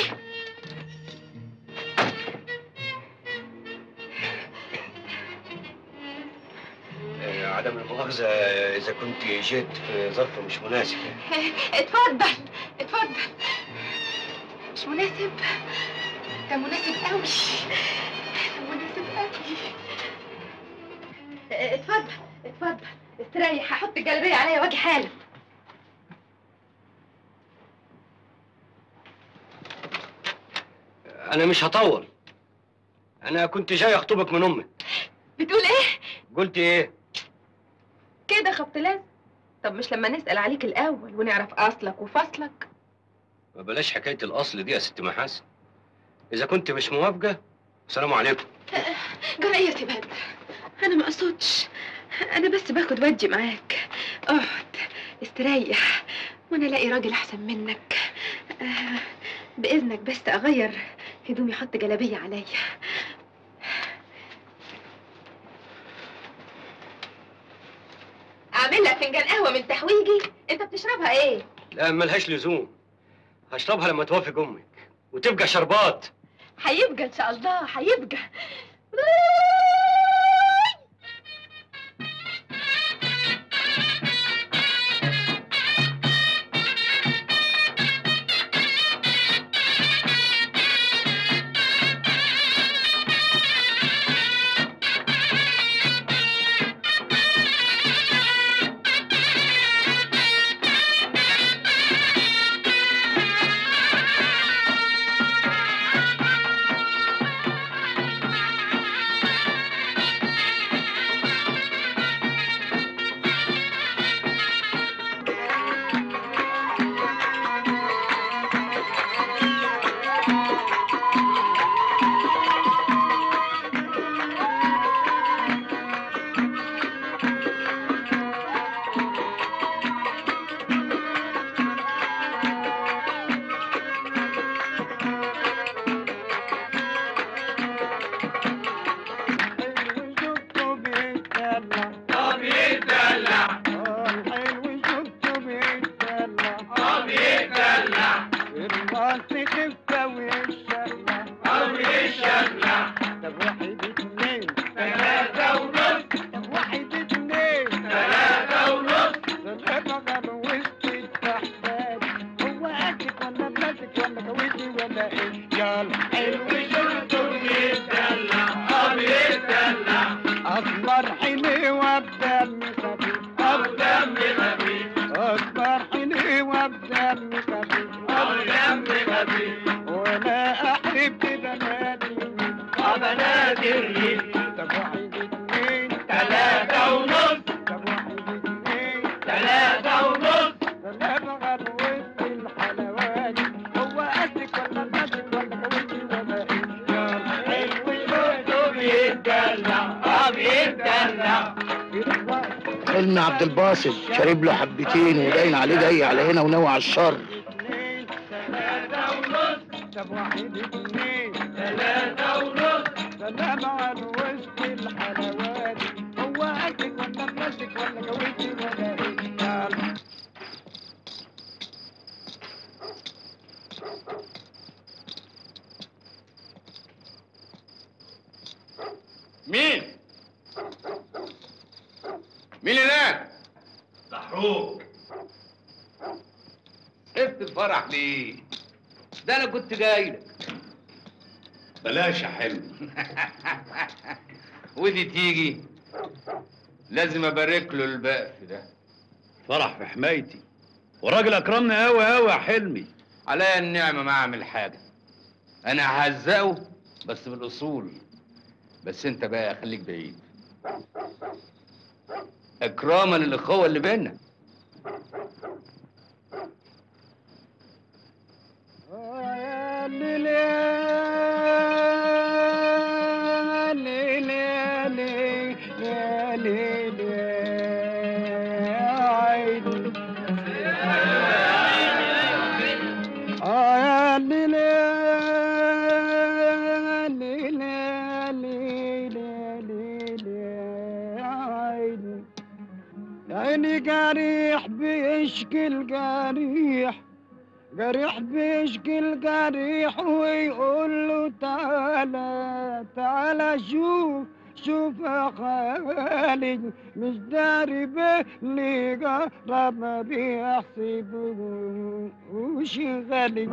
[SPEAKER 5] آه، عدم المؤاخذة إذا كنت جيت في ظرف مش مناسب
[SPEAKER 12] آه، اتفضل اتفضل مش مناسب ده مناسب قوي ده مناسب قوي آه، اتفضل اتفضل استريح هحط الجلابيه عليا واجي حالا
[SPEAKER 5] أنا مش هطول أنا كنت جاي أخطبك من أمك
[SPEAKER 12] بتقول ايه
[SPEAKER 5] قلت إيه؟
[SPEAKER 12] كده خبط لازم طب مش لما نسأل عليك الأول ونعرف أصلك وفصلك
[SPEAKER 5] ما بلاش حكاية الأصل دي يا ست محاسن إذا كنت مش موافقة السلام عليكم
[SPEAKER 12] جرى ايه يا سي بدر أنا ما أقصدش أنا بس باخد ودي معاك اقعد استريح وأنا ألاقي راجل أحسن منك آه، بإذنك بس أغير هدومي أحط جلابية عليا أعمل لك فنجان قهوة من تحويجي أنت بتشربها إيه؟
[SPEAKER 5] لا ملهاش لزوم هشربها لما توافق أمك وتبقى شربات
[SPEAKER 12] هيبقى إن شاء الله هيبقى
[SPEAKER 7] يا بنات الريف طب واحد اتنين تلاتة ونص طب واحد اتنين تلاتة ونص نبغى وسط الحلوات هو قدك ولا ماسك ولا كويتي ولا ايه حلو الوقت بيتدلع اه بيتدلع
[SPEAKER 16] حلمي عبد الباسط شارب له حبتين وباين عليه جاي على هنا وناوي على الشر
[SPEAKER 7] تلاتة ونص طب واحد اتنين تلاتة ونص سلام على وسط الحلوات هو قدك ولا ماسك ولا كويتي ولا ايه يلا
[SPEAKER 8] مين؟ مين هناك؟
[SPEAKER 13] محروق سبت الفرح ليه؟ ده انا كنت جاي لك
[SPEAKER 8] بلاش يا حلم
[SPEAKER 13] ودي تيجي لازم ابارك له البقف ده
[SPEAKER 15] فرح في حمايتي وراجل اكرمنا قوي قوي يا حلمي
[SPEAKER 13] عليا النعمه ما اعمل حاجه انا ههزقه بس بالاصول بس انت بقى خليك بعيد اكراما للاخوه اللي بينا
[SPEAKER 7] يا ليل يا ليل يا ليل يا ليل يا عيني آه يا ليل يا ليل يا ليل يا ليل يا عيني عيني جريح بيشكي الجريح جريح بيشكي الجريح ويقول له تعالى تعالى شوف شوف يا خالد مش داري به اللي جرب ما بيحسبوش غالي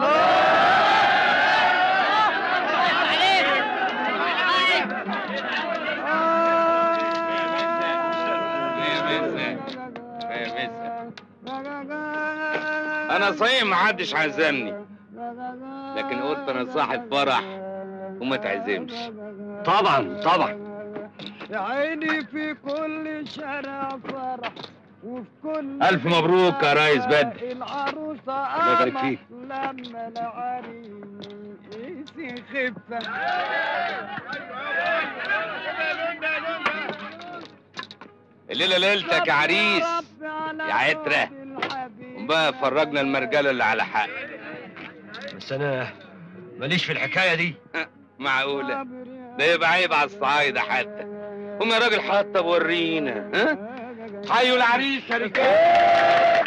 [SPEAKER 13] انا صحيح ما حدش عزمني لكن قلت انا صاحب فرح وما تعزمش
[SPEAKER 15] طبعا طبعا
[SPEAKER 7] يا عيني في كل شارع فرح وفي كل
[SPEAKER 13] ألف مبروك يا ريس بدر.
[SPEAKER 7] العروسة
[SPEAKER 13] الله يبارك
[SPEAKER 7] قمر
[SPEAKER 13] فيك.
[SPEAKER 7] لما العريس يخف
[SPEAKER 13] الليله ليلتك يا عريس يا عتره وبقى فرجنا المرجله اللي على حق
[SPEAKER 5] بس انا ماليش في الحكايه دي
[SPEAKER 13] معقوله ده يبقى عيب على الصعايده حتى قوم يا راجل حتى ورينا ها حيوا العريس يا رجاله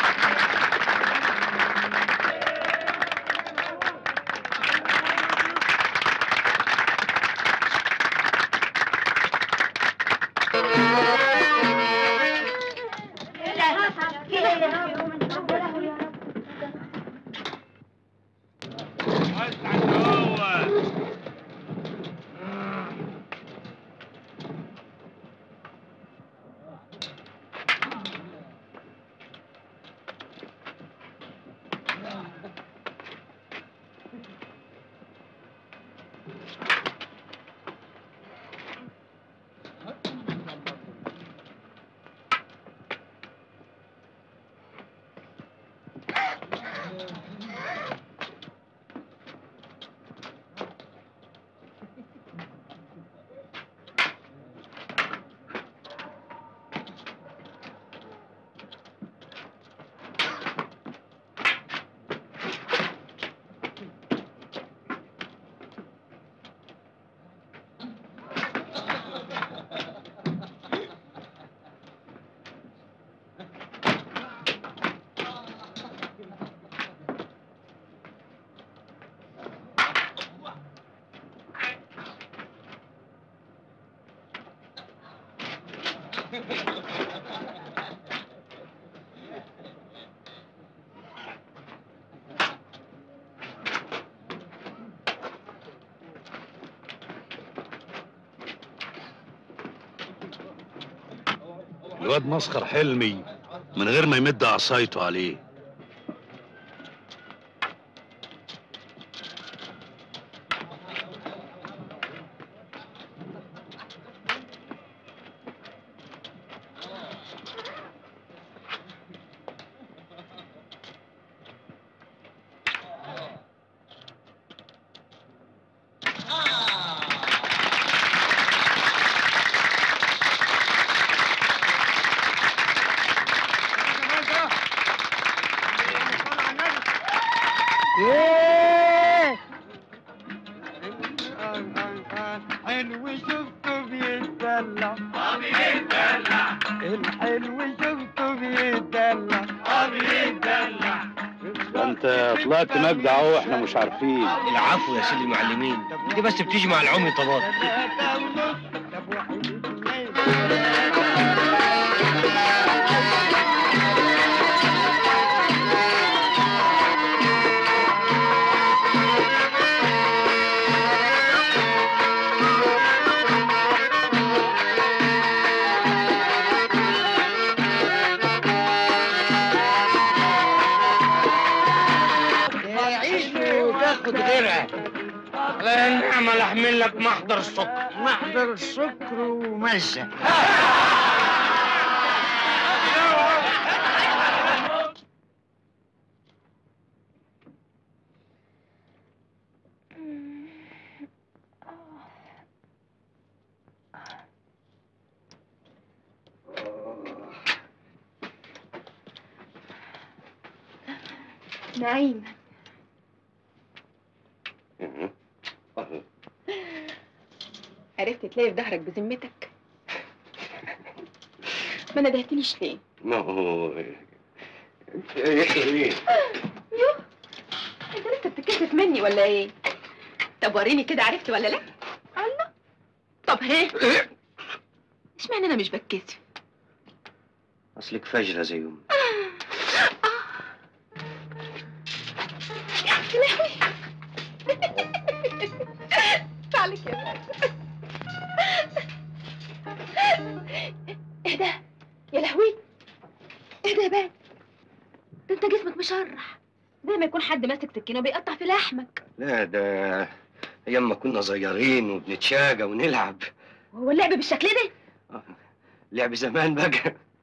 [SPEAKER 15] الواد مسخر حلمي من غير ما يمد عصايته عليه
[SPEAKER 7] الحلو شفته بيتدلع اه بيتدلع الحلو شفته بيتدلع اه بيتدلع
[SPEAKER 15] انت طلعت مجدع اهو احنا مش عارفين
[SPEAKER 5] العفو يا سيدي المعلمين دي بس بتيجي مع العمي طبات
[SPEAKER 7] ثلاثة ونص طب واحد اتنين
[SPEAKER 5] عيش وتاخد غيرها على النعمة لحمل لك محضر السكر
[SPEAKER 11] محضر السكر ومزة
[SPEAKER 12] نعيم عرفت تلاقي في ظهرك بذمتك ما ندهتنيش ليه
[SPEAKER 5] ما هو يحلى ليه؟
[SPEAKER 12] يوه انت لسه بتتكسف مني ولا ايه طب وريني كده عرفت ولا لا الله طب هي اشمعنى انا مش بتكسف
[SPEAKER 5] اصلك فجرة زيهم
[SPEAKER 12] يا لهوي تعالك يا بابا ايه ده يا لهوي ايه ده يا بابا ده انت جسمك مشرح زي ما يكون حد ماسك سكينه بيقطع في لحمك
[SPEAKER 5] لا ده ايام ما كنا صغيرين وبنتشاقى ونلعب
[SPEAKER 12] وهو اللعب بالشكل ده
[SPEAKER 5] لعب زمان بقى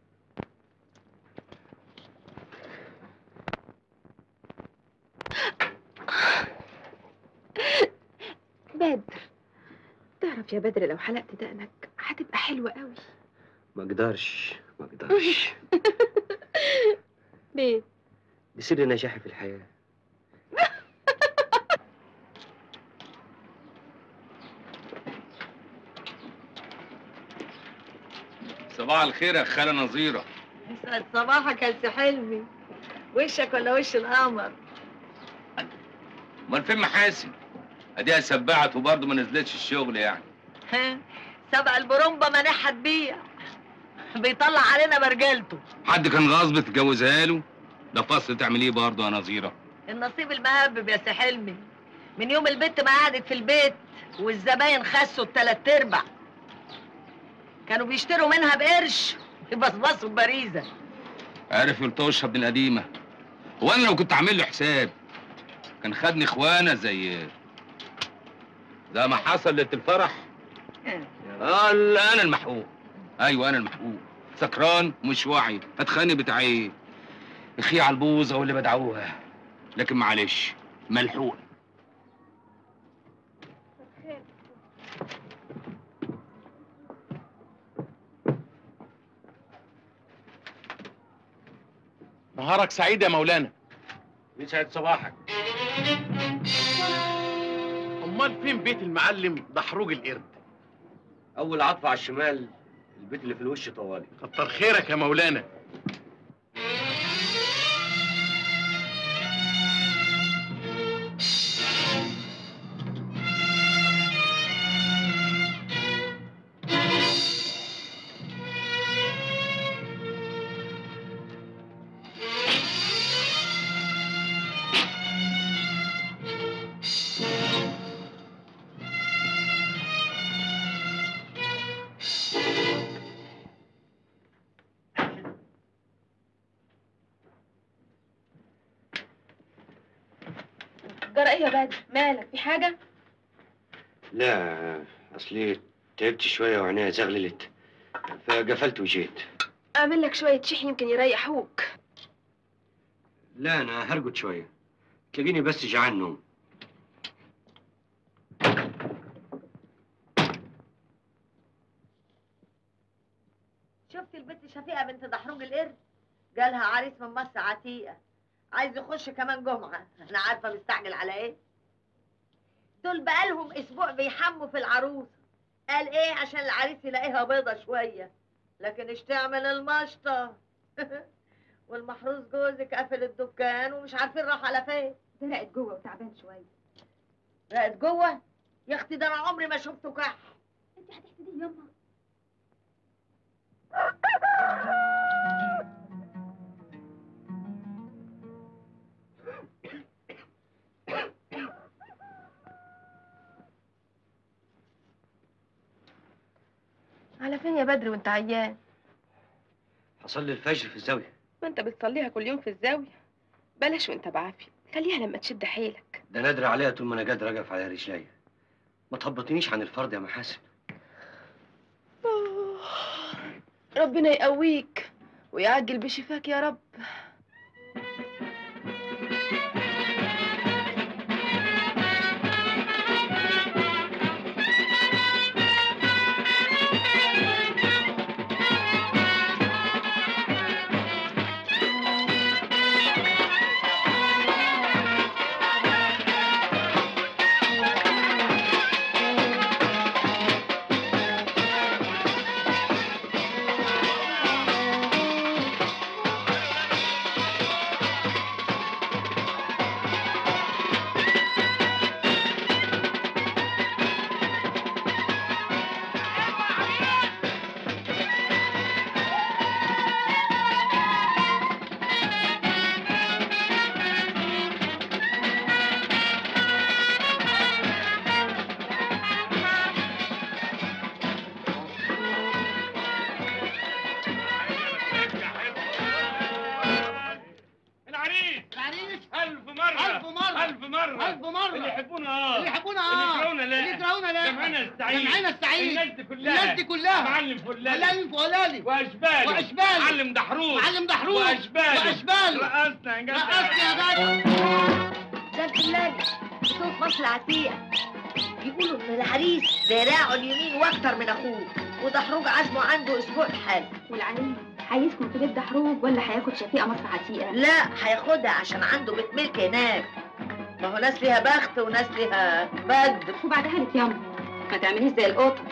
[SPEAKER 12] بدر تعرف يا بدر لو حلقت دقنك هتبقى حلوة قوي
[SPEAKER 5] ما اقدرش ما اقدرش
[SPEAKER 12] ليه
[SPEAKER 5] دي سر نجاحي في الحياة
[SPEAKER 13] صباح الخير يا خالة نظيرة
[SPEAKER 10] يسعد صباحك يا سي حلمي وشك ولا وش القمر
[SPEAKER 13] امال فين محاسن اديها سبعت وبرضه ما نزلتش الشغل يعني
[SPEAKER 10] ها سبق البرومبا منحها تبيع بيطلع علينا برجلته
[SPEAKER 13] حد كان غصب تتجوزها له ده فصل تعمل ايه برضه يا نظيرة
[SPEAKER 10] النصيب المهبب يا سي حلمي من يوم البت ما قعدت في البيت والزباين خسوا التلات ارباع كانوا بيشتروا منها بقرش يبصبصوا ببريزه
[SPEAKER 13] عارف يلطش ابن القديمة هو انا لو كنت عامل له حساب كان خدني اخوانا زي زي ما حصل ليله الفرح اه لا انا المحقوق ايوه انا المحقوق سكران ومش واعي هتخانق بتاع ايه الخيعة البوظة واللي بدعوها لكن معلش ملحوق
[SPEAKER 8] نهارك سعيد يا مولانا
[SPEAKER 5] يسعد صباحك
[SPEAKER 8] امال فين بيت المعلم دحروج القرد
[SPEAKER 5] اول عطفة على الشمال البيت اللي في الوش طوالي
[SPEAKER 8] كتر خيرك يا مولانا
[SPEAKER 12] جرى ايه يا بدر مالك في حاجة
[SPEAKER 5] لا اصلي تعبت شوية وعينيها زغللت فقفلت وجيت
[SPEAKER 12] اعمل لك شوية شيح يمكن يريحوك
[SPEAKER 5] لا انا هرقد شوية تلاقيني بس جعان نوم
[SPEAKER 10] شفت البت شفيقه بنت دحروج القرد جالها عريس من مصر عتيقه عايز يخش كمان جمعه انا عارفه مستعجل على ايه دول بقالهم اسبوع بيحموا في العروسه قال ايه عشان العريس يلاقيها بيضة شوية لكن ايش تعمل المشطة والمحروس جوزك قافل الدكان ومش عارفين راح على فين
[SPEAKER 12] ده رقت جوه وتعبان شويه
[SPEAKER 10] بقت جوه يا اختي ده انا عمري ما شفته كح
[SPEAKER 12] انت هتحسديه ياما
[SPEAKER 17] على فين يا بدر وانت عيان
[SPEAKER 5] حصل لي الفجر في الزاويه
[SPEAKER 17] ما انت بتصليها كل يوم في الزاويه بلاش وانت بعافيه خليها لما تشد حيلك
[SPEAKER 5] ده نادر عليها طول ما انا قادر اقف على رجليا ما تهبطنيش عن الفرض يا محاسن
[SPEAKER 17] ربنا يقويك ويعجل بشفاك يا رب
[SPEAKER 13] العريس
[SPEAKER 3] العريس
[SPEAKER 13] ألف مرة
[SPEAKER 3] ألف مرة
[SPEAKER 13] ألف مرة
[SPEAKER 3] ألف مرة
[SPEAKER 13] اللي يحبونا اه
[SPEAKER 3] اللي يحبونا اه
[SPEAKER 13] اللي يكرهونا لا
[SPEAKER 3] اللي يكرهونا لا
[SPEAKER 13] جمعنا السعيد
[SPEAKER 3] جمعنا السعيد
[SPEAKER 13] الناس دي كلها
[SPEAKER 3] الناس دي كلها
[SPEAKER 13] معلم فلالي
[SPEAKER 3] معلم فلالي
[SPEAKER 13] واشبالي
[SPEAKER 3] واشبالي
[SPEAKER 13] معلم دحروس
[SPEAKER 3] معلم دحروس
[SPEAKER 13] واشبالي
[SPEAKER 3] واشبالي
[SPEAKER 13] رقصنا يا جدع
[SPEAKER 3] رقصنا يا جدع
[SPEAKER 10] ده الفلاج صوت مصر عتيق يقولوا ان العريس ذراعه اليمين واكتر من اخوه ودحروج عزمه عنده اسبوع حال
[SPEAKER 12] والعريس هيسكن في بيت دحروج ولا هياخد شفيقه مصر عتيقه
[SPEAKER 10] لا هياخدها عشان عنده بيت ملك هناك ما هو ناس ليها بخت وناس ليها بد
[SPEAKER 12] وبعدها لك ياما ما تعمليش زي القطه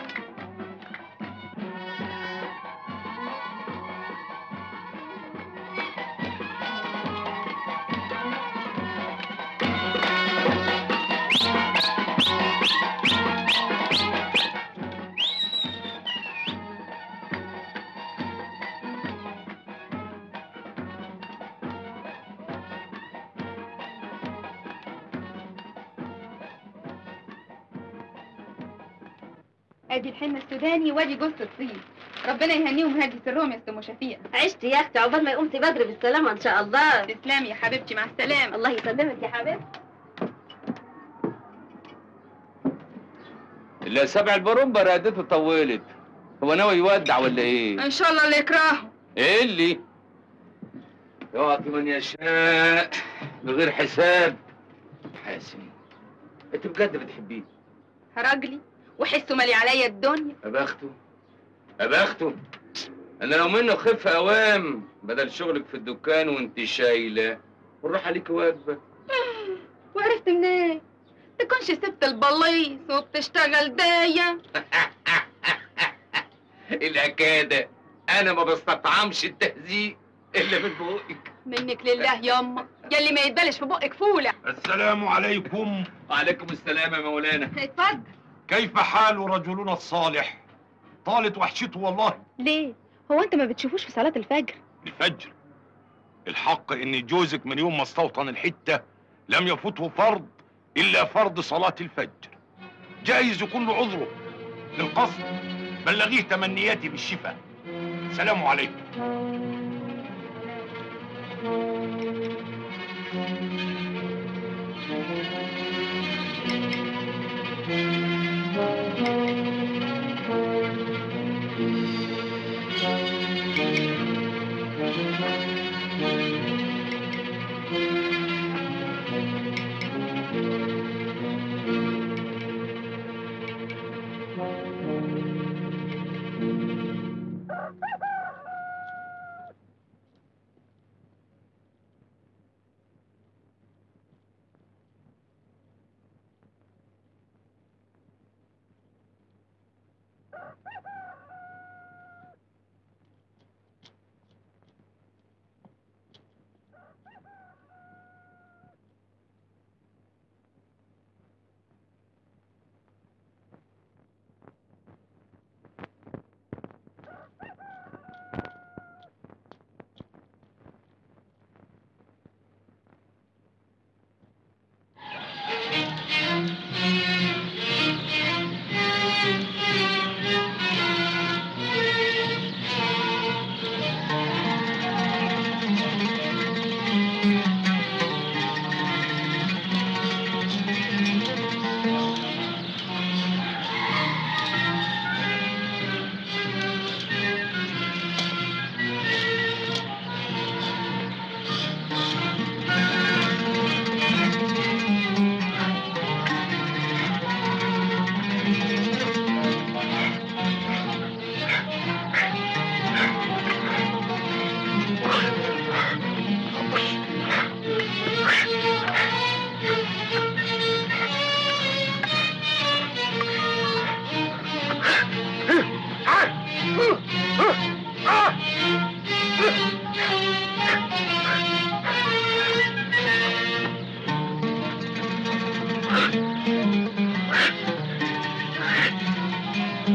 [SPEAKER 12] ادي الحنه السوداني وادي جوز الطين ربنا يهنيهم ويهدي سرهم يا ام شفيقه
[SPEAKER 10] عشت يا اختي عقبال ما قمتي بدري بالسلامه ان شاء الله
[SPEAKER 12] تسلمي يا حبيبتي مع السلامه
[SPEAKER 10] الله يسلمك يا حبيبتي
[SPEAKER 13] اللي سبع البرومبا رقدته طولت هو ناوي يودع ولا ايه؟
[SPEAKER 12] ان شاء الله اللي يكرهه
[SPEAKER 13] ايه اللي؟ يعطي من يشاء بغير حساب حاسم انت بجد بتحبيه
[SPEAKER 12] راجلي وحسه مالي عليا الدنيا
[SPEAKER 13] ابخته ابخته انا لو منه خف اوام بدل شغلك في الدكان وانت شايله والراحه عليك واجبه
[SPEAKER 12] وعرفت منين تكونش سبت البليص وبتشتغل داية
[SPEAKER 13] الاكاده انا ما بستطعمش التهزيق الا من بقك
[SPEAKER 12] منك لله ياما يلي ما يتبلش في بقك فولة
[SPEAKER 14] السلام عليكم
[SPEAKER 13] وعليكم السلام يا مولانا
[SPEAKER 12] اتفضل
[SPEAKER 14] كيف حال رجلنا الصالح طالت وحشته والله
[SPEAKER 12] ليه هو انت ما بتشوفوش في صلاة الفجر
[SPEAKER 14] الفجر الحق ان جوزك من يوم ما استوطن الحته لم يفوته فرض الا فرض صلاه الفجر جايز يكون له عذره للقصد بلغيه تمنياتي بالشفاء سلام عليكم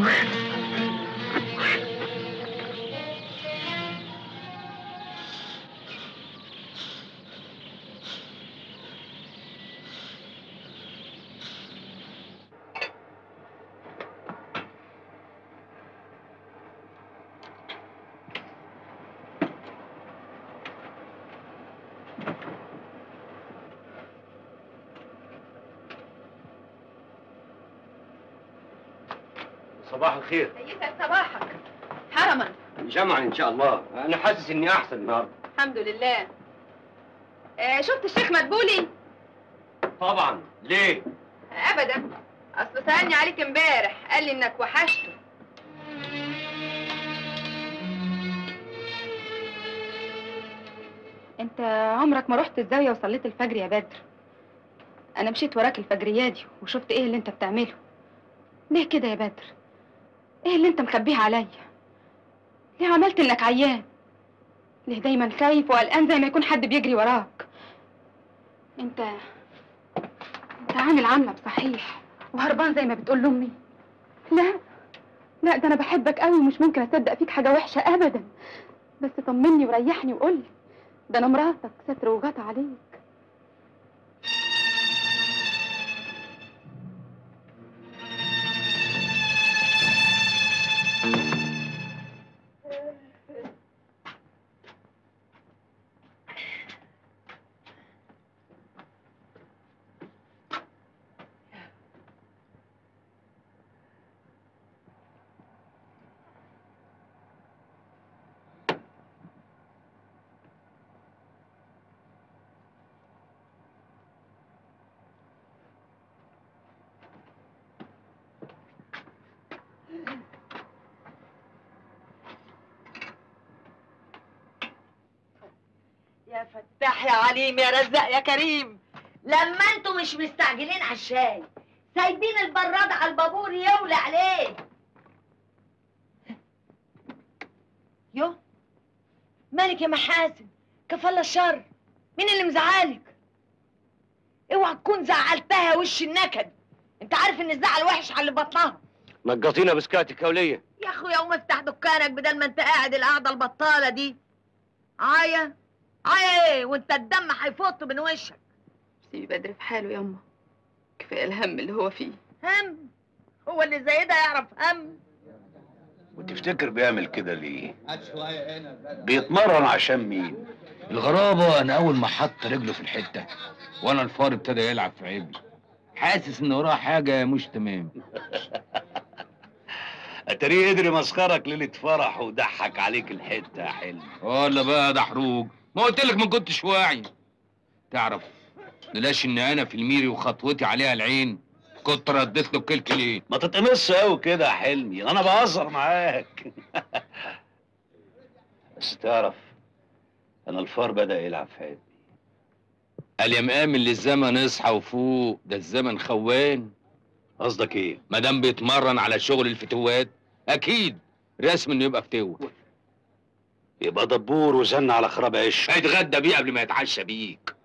[SPEAKER 5] صباح الخير
[SPEAKER 12] يسعد صباحك حرما
[SPEAKER 5] جمعا ان شاء الله انا حاسس اني احسن النهارده
[SPEAKER 12] الحمد لله آه شفت الشيخ مدبولي
[SPEAKER 5] طبعا ليه
[SPEAKER 12] ابدا اصله سالني عليك امبارح قال لي انك وحشته انت عمرك ما رحت الزاويه وصليت الفجر يا بدر انا مشيت وراك الفجريه دي وشفت ايه اللي انت بتعمله ليه كده يا بدر ايه اللي انت مخبيه عليا ليه عملت انك عيان ليه دايما خايف وقلقان زي ما يكون حد بيجري وراك انت انت عامل عامله بصحيح وهربان زي ما بتقول لامي لا لا ده انا بحبك قوي ومش ممكن اصدق فيك حاجه وحشه ابدا بس طمني وريحني وقولي ده انا مراتك ستر وغطى عليك
[SPEAKER 10] يا فتاح يا عليم يا رزاق يا كريم لما انتوا مش مستعجلين على الشاي سايبين البراد على البابور يولع عليه يو مالك يا محاسن كفالة الشر مين اللي مزعلك اوعى تكون زعلتها وش النكد انت عارف ان الزعل وحش على اللي بطنها
[SPEAKER 5] نقطينا بسكاتك يا وليه
[SPEAKER 10] يا اخويا قوم افتح دكانك بدل ما انت قاعد القعده البطاله دي عايا عايا ايه وانت الدم هيفوت من وشك
[SPEAKER 12] سيبي بدر في حاله ياما كفايه الهم اللي هو فيه
[SPEAKER 10] هم هو اللي زي ده يعرف هم
[SPEAKER 15] وتفتكر بيعمل كده ليه؟ بيتمرن عشان مين؟ الغرابة أنا أول ما حط رجله في الحتة وأنا الفار ابتدى يلعب في عبي حاسس إن وراه حاجة مش تمام
[SPEAKER 18] اتاريه قدر يمسخرك ليله فرح وضحك عليك الحته يا حلم
[SPEAKER 15] ولا بقى ده حروج ما قلت لك ما كنتش واعي تعرف بلاش ان انا في الميري وخطوتي عليها العين كنت رديت له كلكلين
[SPEAKER 18] ما تتقمصش قوي كده يا حلمي انا بهزر معاك بس تعرف انا الفار بدا يلعب في عيب
[SPEAKER 15] قال يا مآمن للزمن اصحى وفوق ده الزمن خوان
[SPEAKER 18] قصدك ايه
[SPEAKER 15] ما دام بيتمرن على شغل الفتوات اكيد رسم انه يبقى فتوه
[SPEAKER 18] يبقى دبور وزن على خراب عيش
[SPEAKER 15] هيتغدى بيه قبل ما يتعشى بيك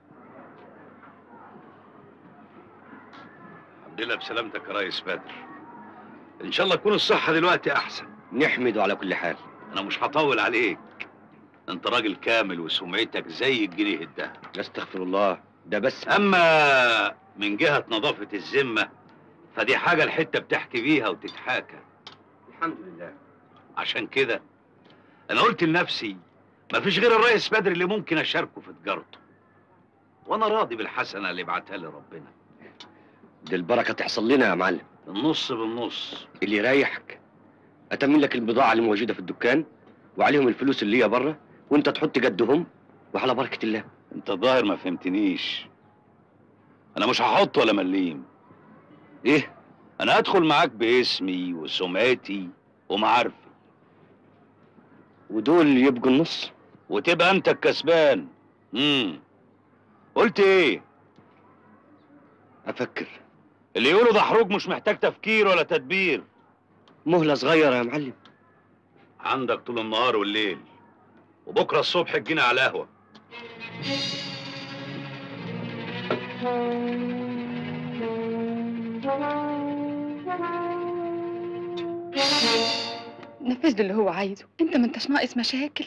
[SPEAKER 18] الحمد لله بسلامتك يا ريس بدر ان شاء الله تكون الصحه دلوقتي احسن
[SPEAKER 5] نحمده على كل حال
[SPEAKER 18] انا مش هطول عليك انت راجل كامل وسمعتك زي الجنيه الدهب
[SPEAKER 5] استغفر الله ده بس
[SPEAKER 18] اما من جهه نظافه الذمه فدي حاجه الحته بتحكي بيها وتتحاكى
[SPEAKER 5] الحمد لله
[SPEAKER 18] عشان كده انا قلت لنفسي مفيش غير الريس بدر اللي ممكن اشاركه في تجارته وانا راضي بالحسنه اللي بعتها لي ربنا
[SPEAKER 5] دي البركه تحصل لنا يا معلم
[SPEAKER 18] النص بالنص
[SPEAKER 5] اللي يريحك اتمن لك البضاعه اللي موجوده في الدكان وعليهم الفلوس اللي هي بره وانت تحط جدهم وعلى بركه الله
[SPEAKER 18] انت الظاهر ما فهمتنيش انا مش هحط ولا مليم
[SPEAKER 5] ايه
[SPEAKER 18] انا ادخل معاك باسمي وسمعتي ومعارفي
[SPEAKER 5] ودول يبقوا النص
[SPEAKER 18] وتبقى انت الكسبان امم قلت ايه
[SPEAKER 5] افكر
[SPEAKER 18] اللي يقولوا ده حروج مش محتاج تفكير ولا تدبير
[SPEAKER 5] مهله صغيره يا معلم
[SPEAKER 18] عندك طول النهار والليل وبكره الصبح تجينا على القهوه
[SPEAKER 12] Thank you. نفذ له اللي هو عايزه انت ما انتش ناقص مشاكل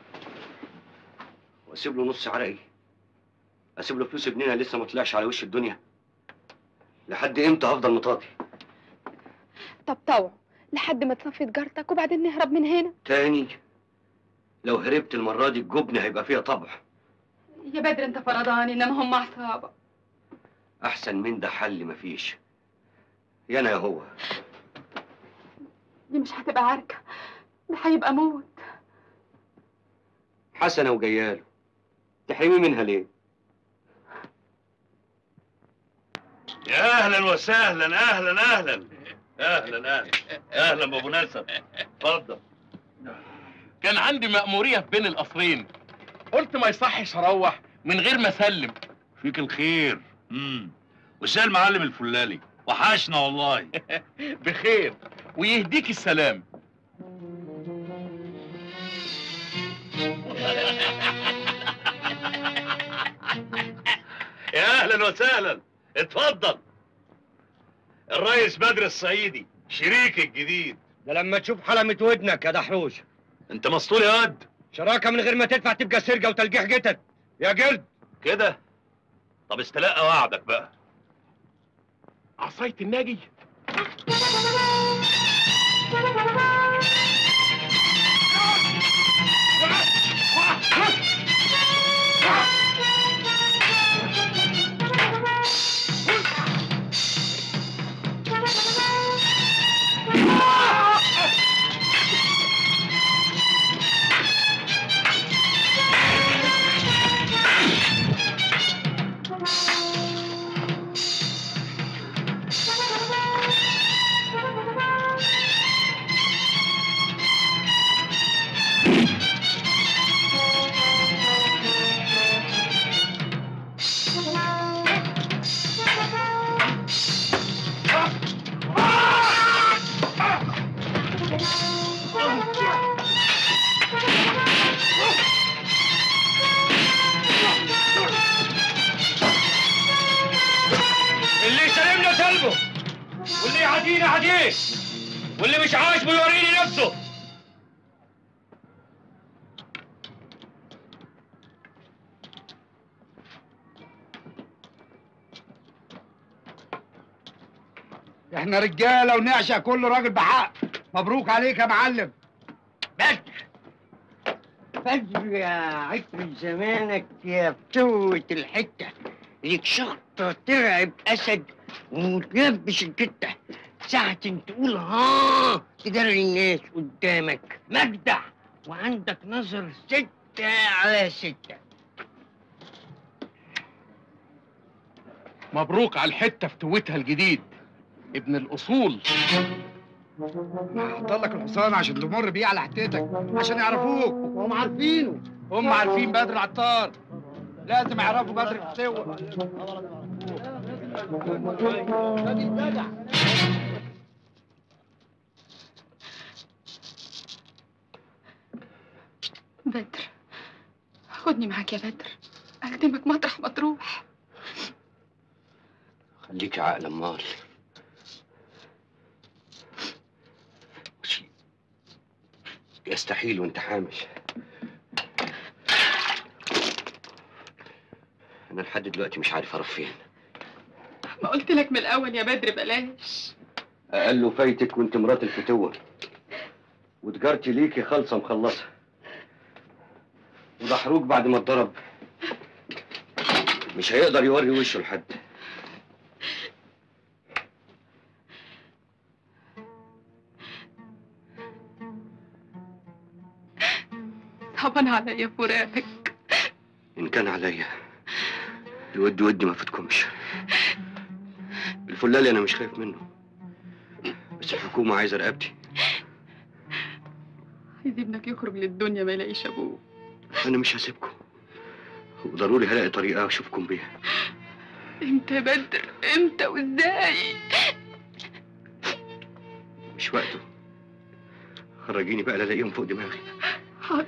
[SPEAKER 5] واسيب له نص عرقي اسيب له فلوس ابننا لسه ما طلعش على وش الدنيا لحد امتى هفضل مطاطي
[SPEAKER 12] طب طوع لحد ما تصفي تجارتك وبعدين نهرب من هنا
[SPEAKER 5] تاني لو هربت المره دي الجبن هيبقى فيها طبع
[SPEAKER 12] يا بدر انت فرضاني انما هم عصابه
[SPEAKER 5] احسن من ده حل مفيش يا انا يا هو
[SPEAKER 12] دي مش هتبقى عركه ده هيبقى موت
[SPEAKER 5] حسنه وجياله تحرمي منها ليه
[SPEAKER 18] يا اهلا وسهلا اهلا اهلا اهلا اهلا اهلا بابو نسب اتفضل
[SPEAKER 8] كان عندي مأمورية في بين القصرين قلت ما يصحش اروح من غير ما اسلم
[SPEAKER 18] فيك الخير امم وسال معلم الفلالي وحشنا والله
[SPEAKER 8] بخير ويهديك السلام
[SPEAKER 18] يا اهلا وسهلا اتفضل الريس بدر الصعيدي شريك الجديد
[SPEAKER 5] ده لما تشوف حلمة ودنك يا دحروش
[SPEAKER 18] انت مسطول يا واد
[SPEAKER 5] شراكه من غير ما تدفع تبقى سرقه وتلقيح جتت يا جلد
[SPEAKER 18] كده طب استلقى وعدك بقى
[SPEAKER 8] عصاية الناجي
[SPEAKER 5] اللي يسلمنا سلبه واللي يعادينا عاديه واللي مش عاجبه يوريني نفسه
[SPEAKER 3] احنا رجاله ونعشق كل راجل بحق مبروك عليك يا معلم
[SPEAKER 11] بدر بدر يا عطر زمانك يا فتوة الحتة ليك شخطة ترعب أسد وتلبش الكتة ساعة تقول ها تدري الناس قدامك مجدع وعندك نظر ستة على ستة
[SPEAKER 8] مبروك على الحتة فتوتها الجديد ابن الأصول
[SPEAKER 3] حط لك الحصان عشان تمر بيه على حتتك عشان يعرفوك وهم عارفينه هم عارفين بدر العطار لازم يعرفوا بدر الفتوة
[SPEAKER 12] بدر خدني معاك يا بدر اخدمك مطرح ما تروح
[SPEAKER 5] خليك عقل امال يستحيل وانت حامل انا لحد دلوقتي مش عارف اروح فين
[SPEAKER 12] ما قلت لك من الاول يا بدر بلاش
[SPEAKER 5] اقل له فايتك وانت مرات الفتوه وتجارتي ليكي خالصه مخلصه وضحروك بعد ما اتضرب مش هيقدر يوري وشه لحد
[SPEAKER 12] صعبان عليا فراقك
[SPEAKER 5] ان كان عليا الود ودي ما فاتكمش الفلالي انا مش خايف منه بس الحكومه عايزه رقبتي
[SPEAKER 12] عايز ابنك يخرج للدنيا ما يلاقيش ابوه
[SPEAKER 5] انا مش هسيبكم وضروري هلاقي طريقه اشوفكم بيها
[SPEAKER 12] امتى يا بدر امتى وازاي
[SPEAKER 5] مش وقته خرجيني بقى لا الاقيهم فوق دماغي
[SPEAKER 12] حاضر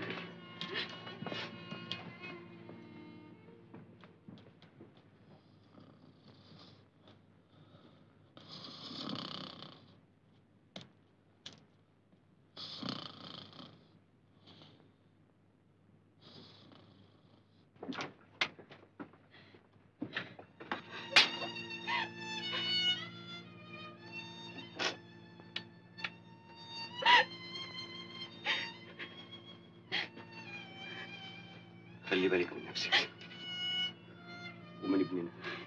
[SPEAKER 5] خلي بالك من نفسك ومن ابننا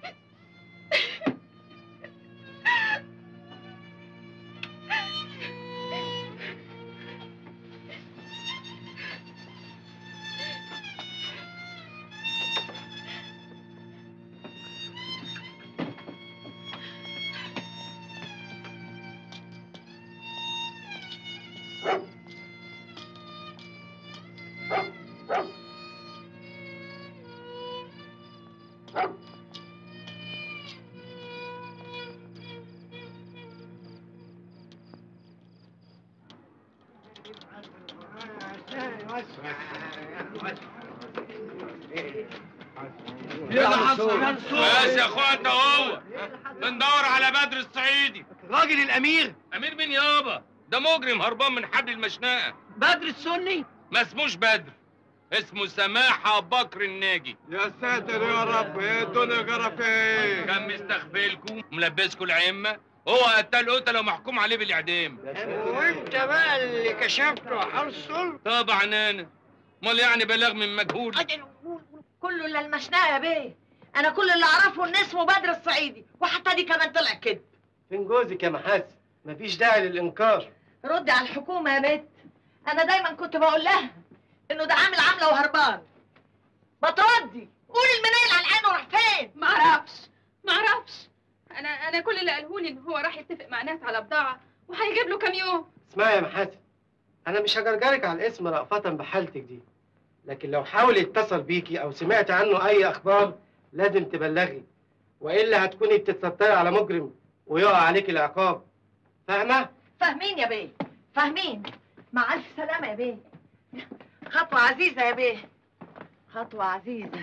[SPEAKER 13] يا حسن بس يا اخويا انت هو بندور على بدر الصعيدي
[SPEAKER 5] راجل الامير
[SPEAKER 13] امير مين يابا ده مجرم هربان من حبل المشنقه
[SPEAKER 5] بدر السني
[SPEAKER 13] ما اسموش بدر اسمه سماحة بكر الناجي
[SPEAKER 8] يا ساتر يا رب ايه الدنيا جرى فيها ايه
[SPEAKER 13] كان مستخبلكم ملبسكم العمة هو قتل قتله ومحكوم عليه بالإعدام
[SPEAKER 11] وانت بقى اللي كشفته حصل
[SPEAKER 13] طبعا أنا امال يعني بلاغ من مجهول
[SPEAKER 10] كله الا المشنقه يا بيه انا كل اللي اعرفه ان اسمه بدر الصعيدي وحتى دي كمان طلع كده
[SPEAKER 4] فين جوزك يا محاسن مفيش داعي للانكار
[SPEAKER 10] ردي على الحكومه يا بنت انا دايما كنت بقول لها انه ده عامل عامله وهربان ما تردي قولي المنيل على العين وراح فين
[SPEAKER 12] معرفش معرفش انا انا كل اللي قالهولي ان هو راح يتفق مع ناس على بضاعه وهيجيب له كام يوم
[SPEAKER 4] اسمعي يا محاسن انا مش هجرجرك على الاسم رأفة بحالتك دي لكن لو حاول يتصل بيكي او سمعت عنه اي اخبار لازم تبلغي والا هتكوني بتتستري على مجرم ويقع عليك العقاب فاهمه
[SPEAKER 10] فاهمين يا بيه فاهمين مع الف سلامه يا بيه خطوه عزيزه يا بيه خطوه عزيزه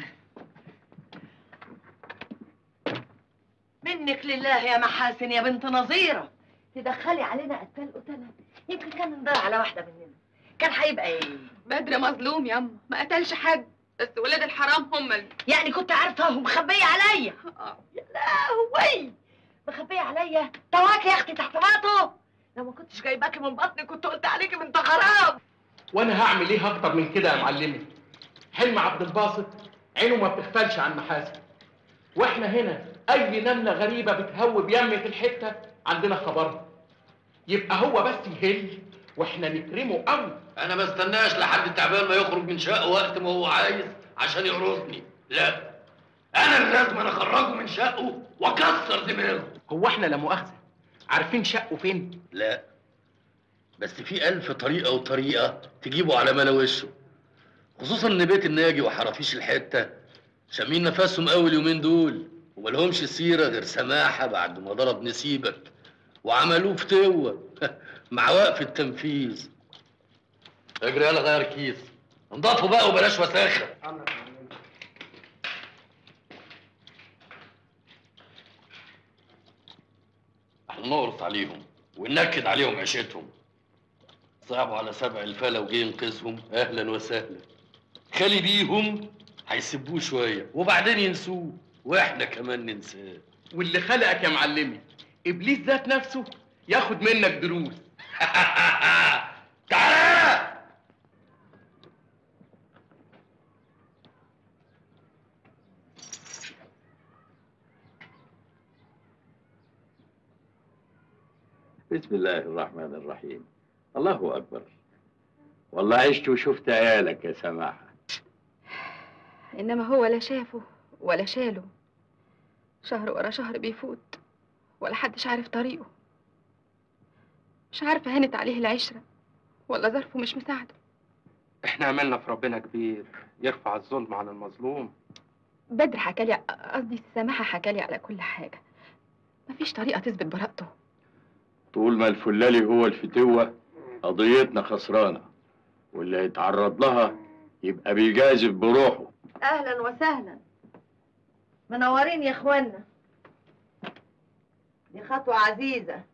[SPEAKER 10] منك لله يا محاسن يا بنت نظيره تدخلي علينا قتال قتله يمكن كان ندار على واحده مننا كان هيبقى ايه
[SPEAKER 12] بدر مظلوم ياما ما قتلش حد بس ولاد الحرام هم اللي
[SPEAKER 10] يعني كنت عارفه ومخبيه عليا يا لهوي مخبيه عليا تواكي يا اختي تحت باطه لو ما كنتش جايباكي من بطني كنت قلت عليكي بنت خراب
[SPEAKER 8] وانا هعمل ايه اكتر من كده يا معلمي حلم عبد الباسط عينه ما بتغفلش عن محاسن واحنا هنا اي نمله غريبه بتهوب يمة الحته عندنا خبرها يبقى هو بس يهل واحنا نكرمه قوي
[SPEAKER 9] انا ما استناش لحد التعبان ما يخرج من شقه وقت ما هو عايز عشان يعرضني لا انا اللي لازم أنا اخرجه من شقه واكسر دماغه
[SPEAKER 8] هو احنا لا مؤاخذه عارفين شقه فين
[SPEAKER 9] لا بس في ألف طريقة وطريقة تجيبوا على ملا وشه خصوصا إن بيت الناجي وحرافيش الحتة شامين نفسهم قوي اليومين دول وملهمش سيرة غير سماحة بعد ما ضرب نسيبك وعملوه في توة مع وقف التنفيذ اجري يلا غير كيس انضفوا بقى وبلاش وساخة احنا نقرص عليهم وننكد عليهم عيشتهم صعبوا على سبع الفلا وجه ينقذهم اهلا وسهلا خلي بيهم هيسبوه شويه وبعدين ينسوه واحنا كمان ننساه
[SPEAKER 8] واللي خلقك يا معلمي ابليس ذات نفسه ياخد منك دروس
[SPEAKER 9] تعالى
[SPEAKER 1] بسم الله الرحمن الرحيم الله أكبر والله عشت وشفت عيالك يا سماحة
[SPEAKER 12] انما هو لا شافه ولا شاله شهر ورا شهر بيفوت ولا حدش عارف طريقه مش عارفه هانت عليه العشره ولا ظرفه مش مساعده
[SPEAKER 2] احنا عملنا في ربنا كبير يرفع الظلم عن المظلوم
[SPEAKER 12] بدر حكالي قصدي سماحه حكالي على كل حاجه مفيش طريقه تثبت براءته
[SPEAKER 1] طول ما الفلالي هو الفتوة قضيتنا خسرانة واللي هيتعرض لها يبقى بيجازف بروحه
[SPEAKER 10] اهلا وسهلا منورين يا اخوانا دي خطوة عزيزة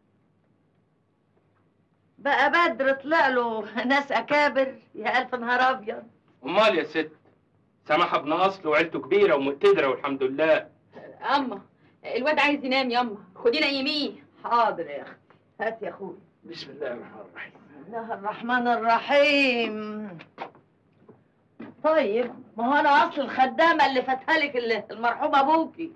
[SPEAKER 10] بقى بدر طلع له ناس اكابر يا الف نهار ابيض
[SPEAKER 2] امال يا ست سماح ابن اصل وعيلته كبيره ومقتدره والحمد لله
[SPEAKER 12] اما الواد عايز ينام يما خدينا يميه
[SPEAKER 10] حاضر يا اختي هات يا اخوي
[SPEAKER 2] بسم الله الرحمن الرحيم
[SPEAKER 10] بسم الله الرحمن الرحيم طيب ما هو انا اصل الخدامه اللي فاتها لك ال- المرحوم ابوكي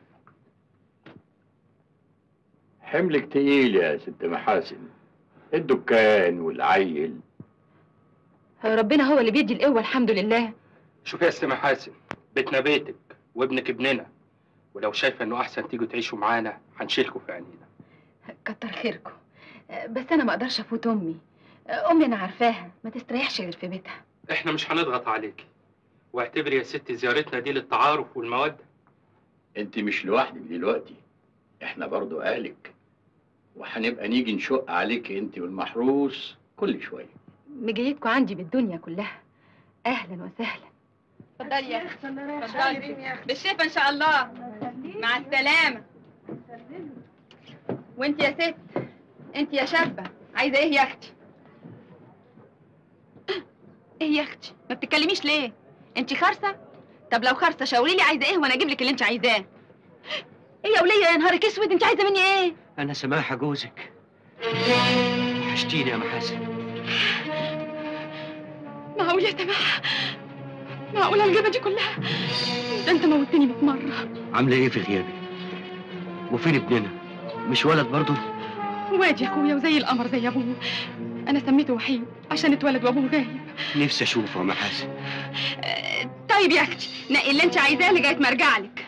[SPEAKER 1] حملك تقيل يا ست محاسن الدكان والعيل
[SPEAKER 12] ربنا هو اللي بيدي القوة الحمد لله
[SPEAKER 2] شوفي يا ست محاسن بيتنا بيتك وابنك ابننا ولو شايفه انه احسن تيجوا تعيشوا معانا هنشيلكوا في عينينا
[SPEAKER 12] كتر خيركم بس انا ما اقدرش افوت امي امي انا عارفاها ما تستريحش غير في بيتها
[SPEAKER 2] احنا مش هنضغط عليكي واعتبري يا ست زيارتنا دي للتعارف والموده
[SPEAKER 1] انت مش لوحدك دلوقتي احنا برضو اهلك وهنبقى نيجي نشق عليك انت والمحروس كل شويه
[SPEAKER 12] مجيتكم عندي بالدنيا كلها اهلا وسهلا
[SPEAKER 17] اتفضلي يا اختي اتفضلي بالشفا ان شاء الله مع السلامة وانت يا ست انت يا شابة عايزة ايه يا اختي؟ ايه يا اختي؟ ما بتتكلميش ليه؟ انت خارصة؟ طب لو خارصة شاوري لي عايزة ايه وانا اجيب لك اللي انت عايزاه. ايه يا ولية يا نهارك اسود انت عايزة مني ايه؟
[SPEAKER 5] انا سماحه جوزك وحشتيني يا محاسن
[SPEAKER 12] معقول يا سماح معقولة الجبهة دي كلها ده انت موتني 100 مرة
[SPEAKER 5] عامله ايه في غيابي وفين ابننا مش ولد برضه
[SPEAKER 12] وادي يا اخويا وزي القمر زي ابوه انا سميته وحيد عشان اتولد وابوه غايب
[SPEAKER 5] نفسي اشوفه يا محاسن
[SPEAKER 17] طيب يا اختي نقي اللي انت عايزاه لغاية ما ارجع لك.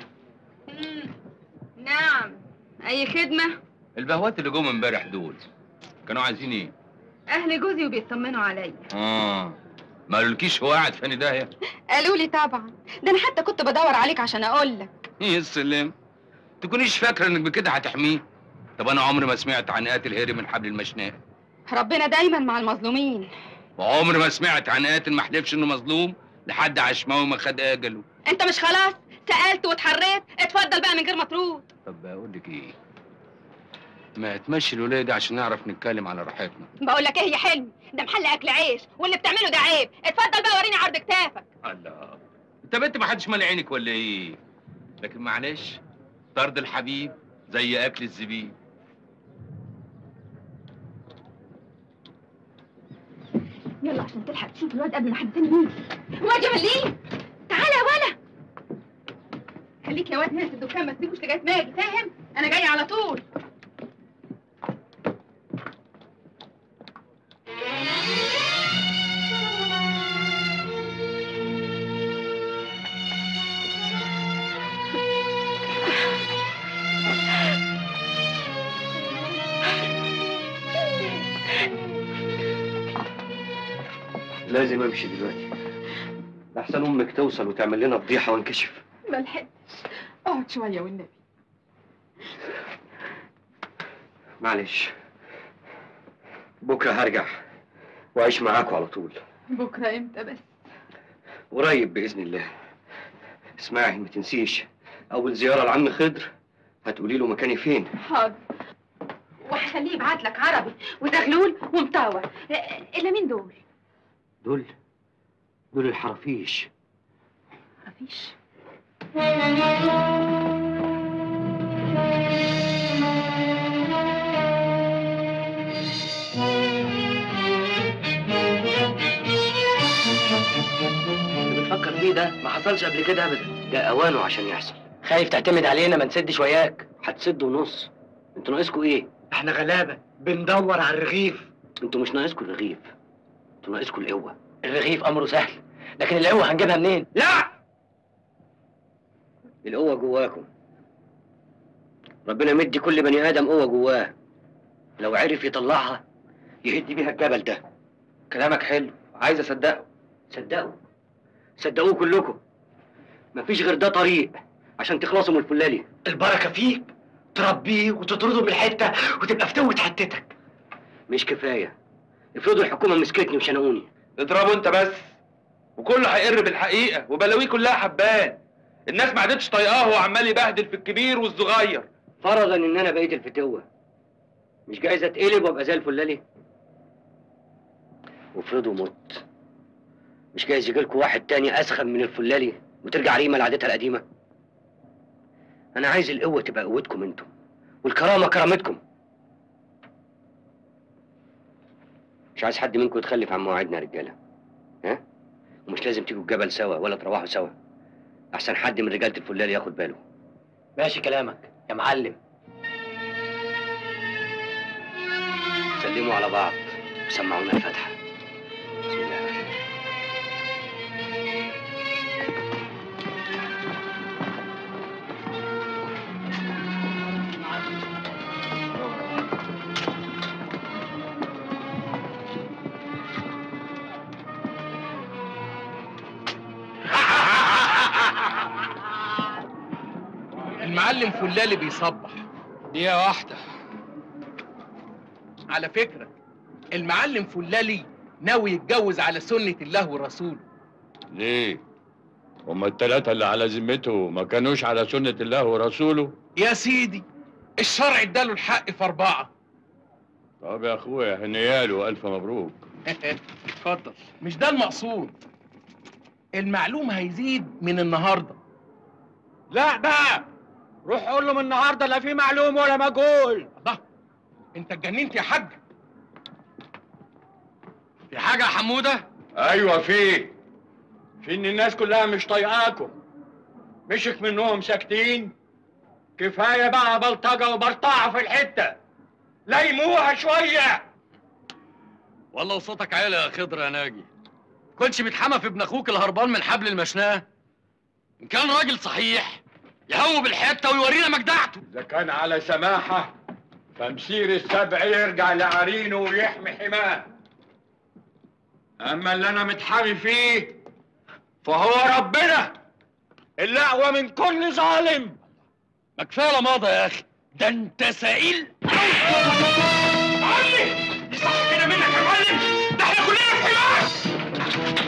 [SPEAKER 17] نعم اي خدمة؟
[SPEAKER 13] البهوات اللي جم امبارح دول كانوا عايزين ايه؟
[SPEAKER 17] اهل جوزي وبيطمنوا عليا.
[SPEAKER 13] اه ما قالولكيش هو قاعد فين داهيه؟
[SPEAKER 17] قالوا لي طبعا ده انا حتى كنت بدور عليك عشان اقول لك
[SPEAKER 13] يا سلام تكونيش فاكره انك بكده هتحميه طب انا عمري ما سمعت عن قاتل هري من حبل المشنقه
[SPEAKER 17] ربنا دايما مع المظلومين
[SPEAKER 13] وعمري ما سمعت عن قاتل ما حلفش انه مظلوم لحد عشماوي ما خد اجله
[SPEAKER 17] انت مش خلاص سالت واتحريت اتفضل بقى من غير ما ترد
[SPEAKER 13] طب اقول لك ايه ما تمشي الولايه دي عشان نعرف نتكلم على راحتنا
[SPEAKER 17] بقول لك ايه يا حلمي ده محل اكل عيش واللي بتعمله ده عيب اتفضل بقى وريني عرض كتافك
[SPEAKER 13] الله انت بنت ما حدش مالي عينك ولا ايه لكن معلش طرد الحبيب زي اكل الزبيب
[SPEAKER 17] يلا عشان تلحق تشوف الواد قبل ما حد تاني يجي واد يا مليم تعالى يا ولا خليك يا واد هنا في الدكان ما تسيبوش لغايه ما اجي فاهم انا جاي على طول
[SPEAKER 5] لازم امشي دلوقتي لحسن امك توصل وتعمل لنا فضيحه وانكشف
[SPEAKER 12] ما لحقتش اقعد شوية والنبي
[SPEAKER 5] معلش بكره هرجع واعيش معاكم على طول
[SPEAKER 12] بكرة امتى بس
[SPEAKER 5] قريب باذن الله اسمعي ما تنسيش اول زياره لعم خضر هتقولي له مكاني فين
[SPEAKER 12] حاضر وهخليه يبعت لك عربي وزغلول ومطاوع الا مين دول؟
[SPEAKER 5] دول دول الحرافيش
[SPEAKER 12] مفيش
[SPEAKER 5] اللي بتفكر فيه ده ما حصلش قبل كده ابدا ده اوانه عشان يحصل خايف تعتمد علينا ما نسدش وياك هتسد ونص انتوا ناقصكوا ايه
[SPEAKER 4] احنا غلابه بندور على الرغيف
[SPEAKER 5] انتوا مش ناقصكوا الرغيف انتوا ناقصكوا القوه الرغيف امره سهل لكن القوه هنجيبها منين لا القوه جواكم ربنا مدي كل بني ادم قوه جواه لو عرف يطلعها يهد بيها الجبل ده كلامك حلو عايز اصدقه صدقوا صدقوه كلكم مفيش غير ده طريق عشان تخلصوا من الفلالي
[SPEAKER 4] البركه فيك تربيه وتطرده من الحته وتبقى فتوة حتتك
[SPEAKER 5] مش كفايه افرضوا الحكومه مسكتني وشنقوني
[SPEAKER 13] اضربه انت بس وكله هيقر بالحقيقه وبلاويه كلها حبان الناس ما عادتش طايقاه وعمال يبهدل في الكبير والصغير
[SPEAKER 5] فرضا ان انا بقيت الفتوه مش جايز اتقلب وابقى زي الفلالي وافرضوا مت مش جايز يجيلكوا واحد تاني اسخن من الفلالي وترجع ريما لعادتها القديمه انا عايز القوه تبقى قوتكم انتم والكرامه كرامتكم مش عايز حد منكم يتخلف عن مواعيدنا يا رجاله ها ومش لازم تيجوا الجبل سوا ولا تروحوا سوا احسن حد من رجاله الفلال ياخد باله
[SPEAKER 19] ماشي كلامك يا معلم
[SPEAKER 5] سلموا على بعض وسمعونا الفاتحه
[SPEAKER 8] المعلم فلالي بيصبح
[SPEAKER 3] دقيقة واحدة
[SPEAKER 8] على فكرة المعلم فلالي ناوي يتجوز على سنة الله ورسوله
[SPEAKER 1] ليه؟ هما التلاتة اللي على ذمته ما كانوش على سنة الله ورسوله؟
[SPEAKER 8] يا سيدي الشرع اداله الحق في أربعة
[SPEAKER 1] طب يا اخويا هنياله ألف مبروك
[SPEAKER 8] اتفضل مش ده المقصود المعلوم هيزيد من النهارده
[SPEAKER 3] لا بقى روح قول له من النهارده لا في معلوم ولا مجهول
[SPEAKER 8] الله انت اتجننت يا حاج
[SPEAKER 1] في حاجة يا حمودة؟ أيوة في في إن الناس كلها مش طايقاكم مشك منهم ساكتين كفاية بقى بلطجة وبرطعة في الحتة ليموها شوية
[SPEAKER 9] والله وصوتك عالي يا خضر يا ناجي كنتش متحمى في ابن اخوك الهربان من حبل المشناه ان كان راجل صحيح يهوب الحته ويورينا مجدعته
[SPEAKER 1] إذا كان على سماحة فمسير السبع يرجع لعرينه ويحمي حماه أما اللي أنا متحامي فيه فهو ربنا اللي أقوى من كل ظالم
[SPEAKER 9] ما كفايه لماضه يا اخي ده انت سئيل
[SPEAKER 1] علي صح كده منك يا معلم ده احنا كلنا في حماه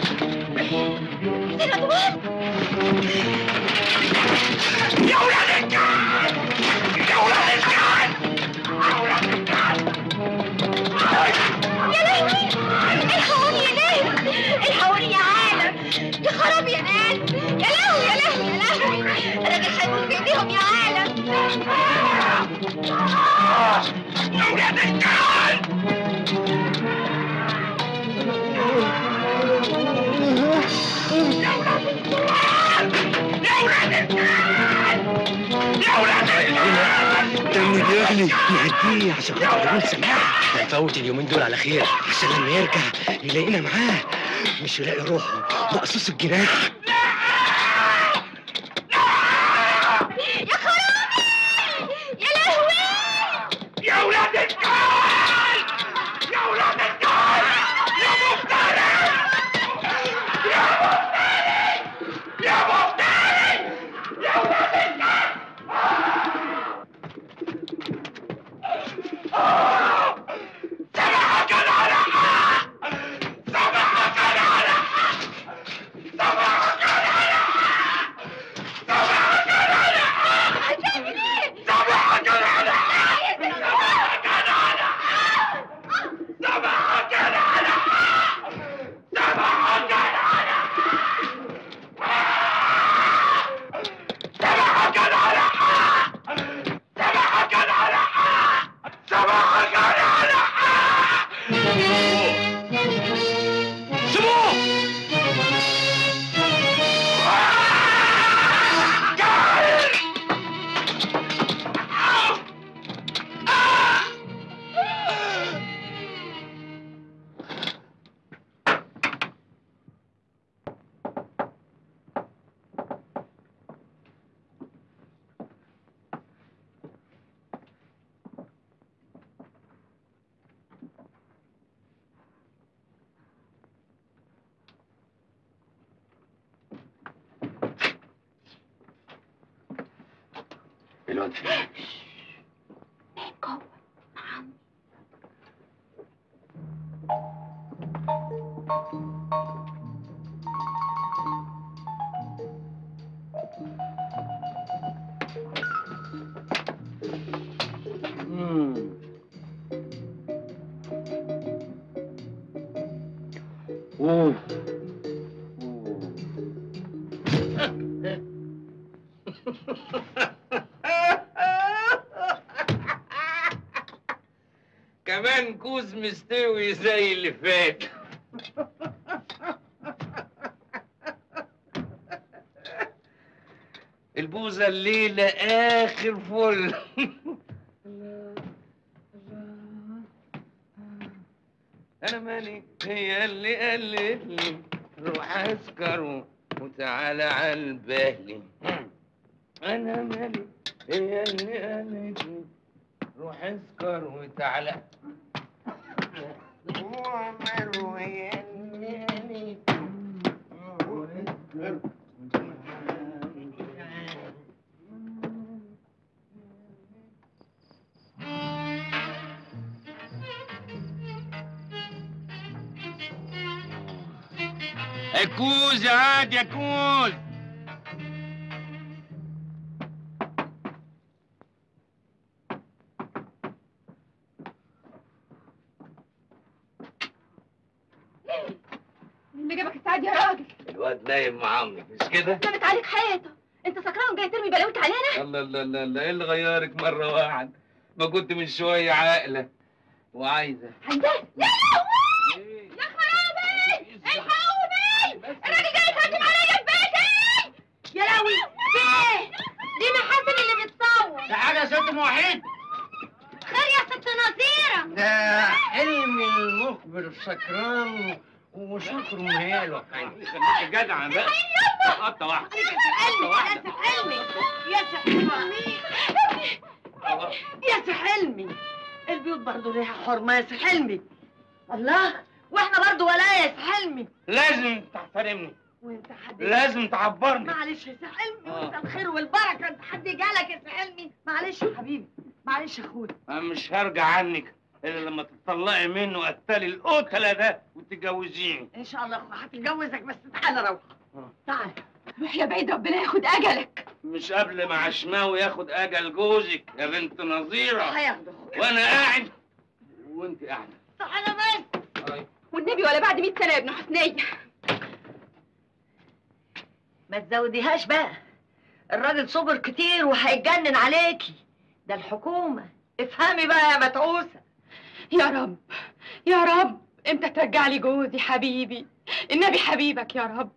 [SPEAKER 1] يا ولاد الكلب يا ولاد الكلب يا ولاد الكلب
[SPEAKER 6] يا لهوي الحقوني يا ناس الحقوني يا عالم يا خراب يا ناس يا لهوي يا لهوي يا لهوي الراجل هيموت في ايديهم يا عالم
[SPEAKER 1] يا ولاد الكلب يا ولاد الكلب يا ولاد الكلب
[SPEAKER 11] دمي بيغلي نهديه عشان خاطر يكون سماح هنفوت اليومين دول على خير عشان لما يرجع يلاقينا معاه مش يلاقي روحه مقصوص الجناح
[SPEAKER 6] يا خرابي يا لهوي
[SPEAKER 1] يا ولاد الكلب يا ولاد الكلب يا مفتري يا مفتري يا مفتري يا ولاد الكلب سمحك على حق سمحك على حق سمحك على حق سمحك على حق سمحك على حق سمحك على حق سمحك على حق سمحك على سمحك على حق سمحك على حق سمحك على حق سيبوه
[SPEAKER 5] الواد فين
[SPEAKER 11] اوه
[SPEAKER 13] كمان كوز مستوي زي اللي فات البوزة الليلة آخر فل أنا مالي هي اللي قالت لي روح أسكر وتعالى على البهلي أنا مالي هي اللي قالت لي روح اسكر وتعالى وعمر هي اللي قالت لي روح اسكر يا كوز يا عاد يا كوز
[SPEAKER 17] اللي جابك السعد يا راجل
[SPEAKER 13] الواد نايم مع عمك مش كده؟
[SPEAKER 17] كانت عليك حيطه انت سكران وجاي ترمي بلاويك علينا
[SPEAKER 13] الله الله الله الله ايه اللي غيرك مرة واحد ما كنت من شوية عاقلة وعايزة
[SPEAKER 17] عايزاه يا لهوي يا خرابي الحقوني الراجل جاي يتهجم عليا في بيتي
[SPEAKER 10] يا لهوي في ايه؟ دي محاسن اللي بتصور
[SPEAKER 3] ده حاجه يا ست موحد
[SPEAKER 10] خير يا ست نصيرة
[SPEAKER 3] ده حلمي المخبر السكران وشكره مهاله
[SPEAKER 13] خليك جدع بقى قطة واحدة
[SPEAKER 10] يا سي حلمي يا سي حلمي يا سي حلمي البيوت برضه ليها حرمة يا سي حلمي الله واحنا برضه ولا يا سي حلمي
[SPEAKER 13] لازم تحترمني
[SPEAKER 10] وانت حد
[SPEAKER 13] لازم تعبرني
[SPEAKER 10] معلش يا سي حلمي
[SPEAKER 13] آه.
[SPEAKER 10] وانت الخير والبركه انت حد جالك يا سي حلمي معلش يا حبيبي معلش يا اخويا
[SPEAKER 13] انا مش هرجع عنك الا لما تطلقي منه قتالي القتلة ده وتتجوزيني
[SPEAKER 10] ان شاء الله يا اخويا هتتجوزك بس تعالى روح تعالى
[SPEAKER 17] روح يا بعيد ربنا ياخد اجلك
[SPEAKER 13] مش قبل ما عشماوي ياخد اجل جوزك يا بنت نظيرة
[SPEAKER 10] هياخده
[SPEAKER 13] وانا قاعد وانت قاعدة
[SPEAKER 10] تعالى بس
[SPEAKER 17] والنبي ولا بعد 100 سنه يا ابن حسنيه
[SPEAKER 10] ما تزوديهاش بقى الراجل صبر كتير وهيتجنن عليكي ده الحكومة افهمي بقى يا متعوسة
[SPEAKER 17] يا رب يا رب امتى ترجع لي جوزي حبيبي النبي حبيبك يا رب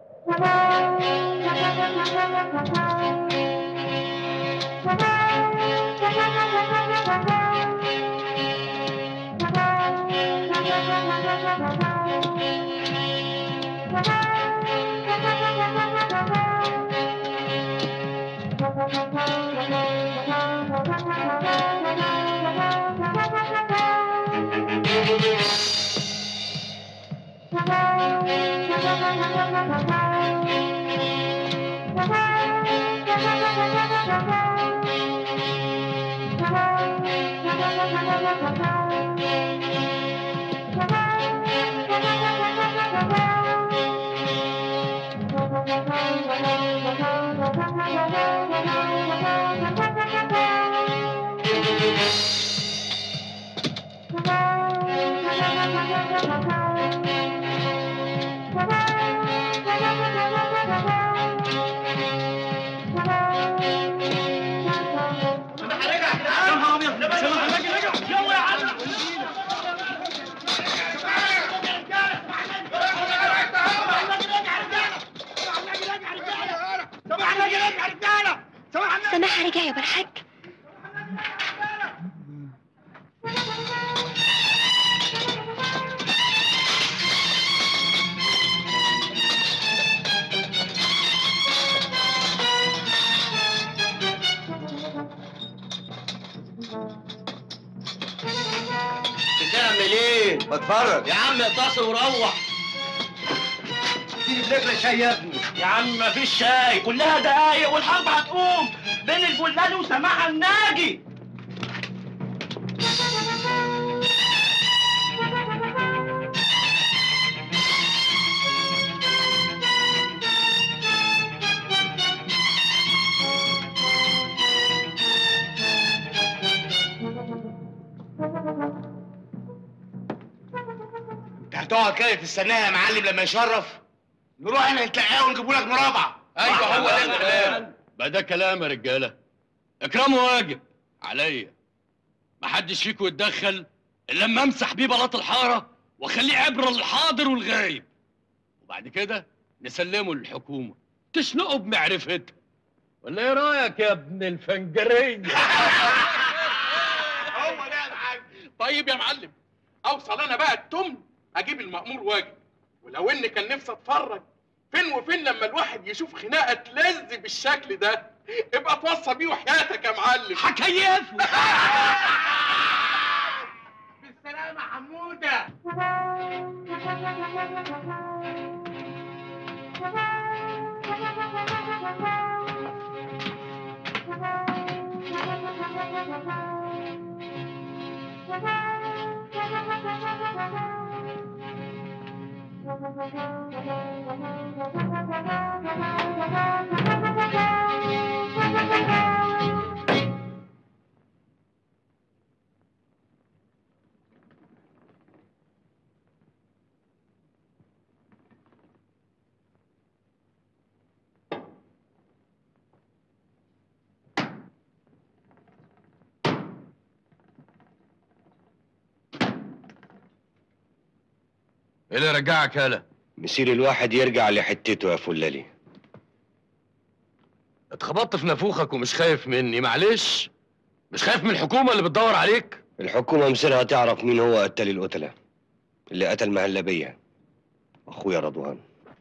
[SPEAKER 6] سماحة رجع يا برحاج
[SPEAKER 5] بتعمل ايه؟ بتفرج يا عم اتصل وروح اديني بلجنة شاي يا ابني
[SPEAKER 20] يا عم مفيش شاي كلها دقايق والحرب هتقوم بين الفلاني وسماحة الناجي
[SPEAKER 11] انت هتقعد كده تستناها يا معلم لما يشرف نروح احنا نتلاقاه ونجيبوا لك مرابعه
[SPEAKER 9] ايوه هو ده الكلام بقى ده كلام يا رجاله اكرامه واجب عليا محدش فيكم يتدخل الا لما امسح بيه بلاط الحاره واخليه عبره للحاضر والغايب وبعد كده نسلمه للحكومه تشنقه بمعرفتها
[SPEAKER 1] ولا ايه رايك يا ابن الفنجريه
[SPEAKER 8] هو ده يا معلم طيب يا معلم اوصل انا بقى التمن اجيب المأمور واجي ولو اني كان نفسي اتفرج فين وفين لما الواحد يشوف خناقه تلذ بالشكل ده ابقى توصى بيه وحياتك يا معلم
[SPEAKER 20] حكيفه
[SPEAKER 8] بالسلامه حموده
[SPEAKER 9] ايه اللي رجعك هلا
[SPEAKER 11] مسير الواحد يرجع لحتته يا فلالي
[SPEAKER 9] اتخبطت في نافوخك ومش خايف مني معلش مش خايف من الحكومه اللي بتدور عليك
[SPEAKER 11] الحكومة مصيرها تعرف مين هو قتل القتلة اللي قتل مهلبية أخويا رضوان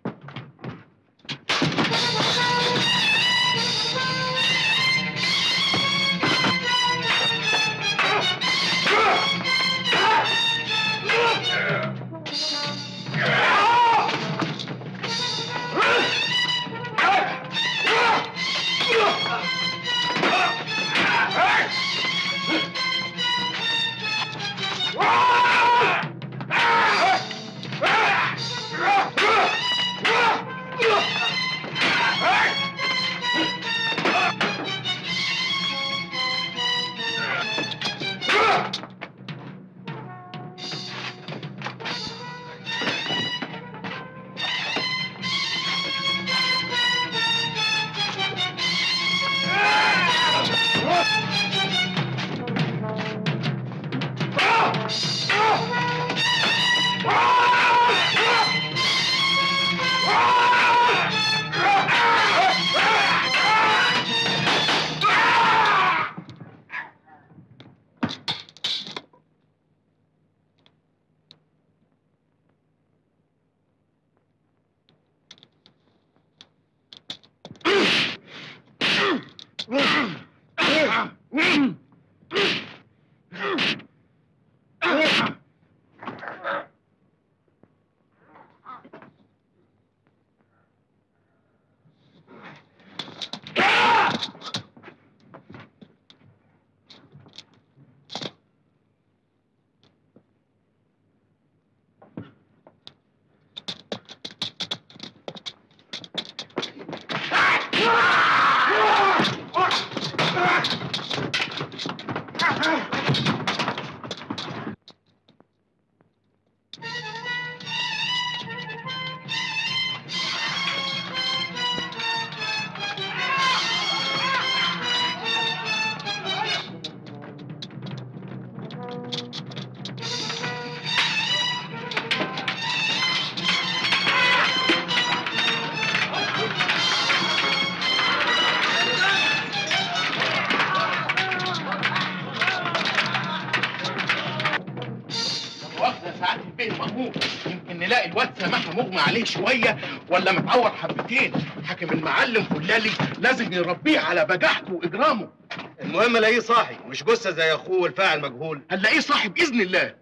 [SPEAKER 8] واخده ساعات البيه المأمور يمكن نلاقي الواد سماحه مغمى عليه شويه ولا متعور حبتين حاكم المعلم فلالي لازم يربيه على بجاحته واجرامه
[SPEAKER 4] المهم الاقيه صاحي مش جثه زي اخوه والفاعل مجهول
[SPEAKER 8] هنلاقيه صاحي باذن الله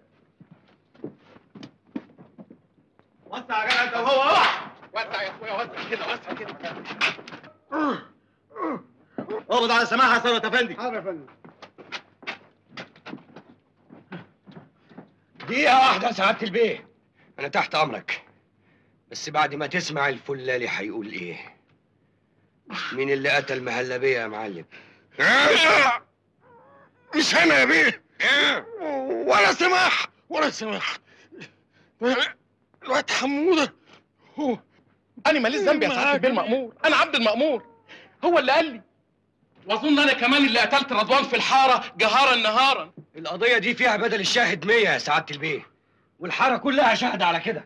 [SPEAKER 4] وسع يا جدع انت وهو اوعى
[SPEAKER 8] وسع يا اخويا وسع كده وسع كده
[SPEAKER 4] اقبض على سماحه يا ثروت افندي
[SPEAKER 3] حاضر يا فندم
[SPEAKER 11] دقيقة واحدة يا سعادة البيه أنا تحت أمرك بس بعد ما تسمع الفلالي هيقول إيه مين اللي قتل مهلبية يا معلم
[SPEAKER 14] مش انا يا بيه ولا سماح ولا سماح الواد حموده هو
[SPEAKER 8] انا ماليش ذنب يا سعاده البيه المأمور انا عبد المأمور هو اللي قال لي واظن انا كمان اللي قتلت رضوان في الحاره جهارا نهارا
[SPEAKER 11] القضية دي فيها بدل الشاهد مية يا سعادة البيه والحارة كلها شاهدة على كده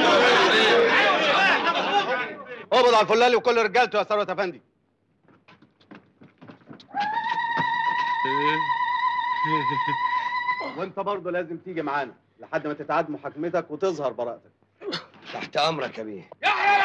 [SPEAKER 4] اقبض على الفلالي وكل رجالته يا ثروت افندي
[SPEAKER 21] وانت برضه لازم تيجي معانا لحد ما تتعاد محاكمتك وتظهر براءتك
[SPEAKER 11] تحت امرك يا بيه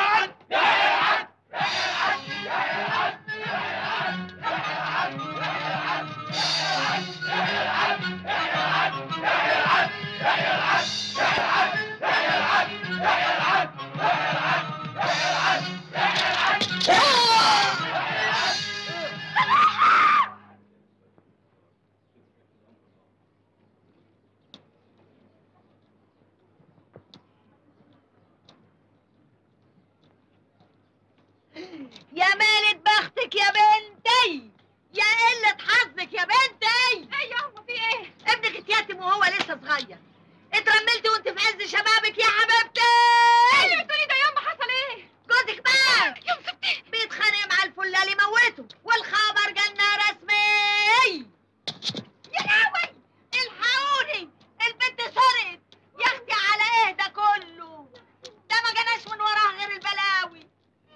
[SPEAKER 10] يا مالت بختك يا بنتي يا قلة حظك يا بنتي ايه يا امه في ايه ابنك اتيتم وهو لسه صغير اترملتي وانت في عز شبابك يا حبيبتي ايه اللي بتقولي ده يا امه حصل ايه جوزك مات يا مصيبتي بيتخانق مع الفلال يموته والخبر جالنا رسمي يا لهوي الحقوني البنت سرقت يا اختي على ايه ده كله ده ما جناش من وراه غير البلاوي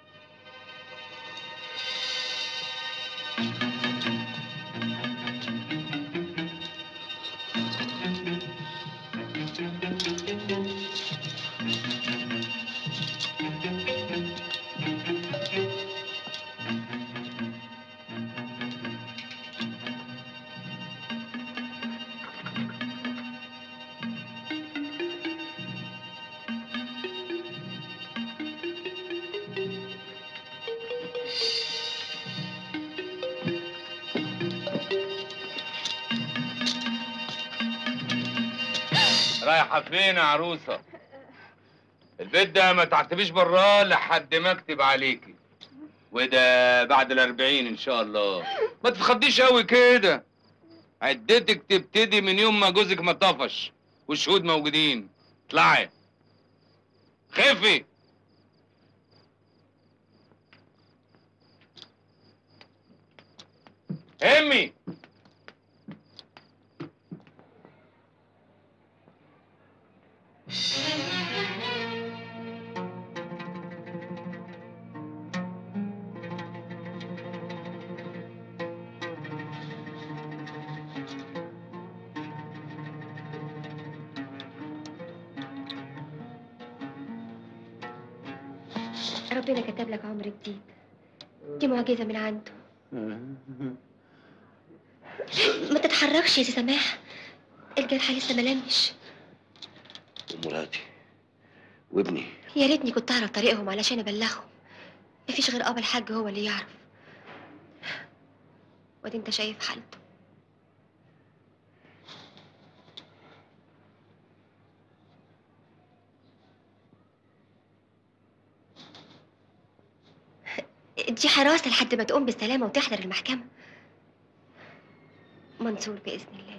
[SPEAKER 13] رايحة فين يا عروسة؟ البيت ده ما تعتبيش براه لحد ما اكتب عليكي وده بعد الأربعين إن شاء الله ما تتخضيش أوي كده عدتك تبتدي من يوم ما جوزك ما طفش والشهود موجودين اطلعي خفي همي
[SPEAKER 22] ربنا كتب لك عمر جديد دي معجزة من عنده ما تتحركش يا سي سماح الجرح لسه ملمش
[SPEAKER 11] ومراتي وابني
[SPEAKER 22] يا ريتني كنت اعرف طريقهم علشان ابلغهم مفيش غير ابا الحاج هو اللي يعرف وادي انت شايف حالته دي حراسة لحد ما تقوم بالسلامة وتحضر المحكمة منصور بإذن الله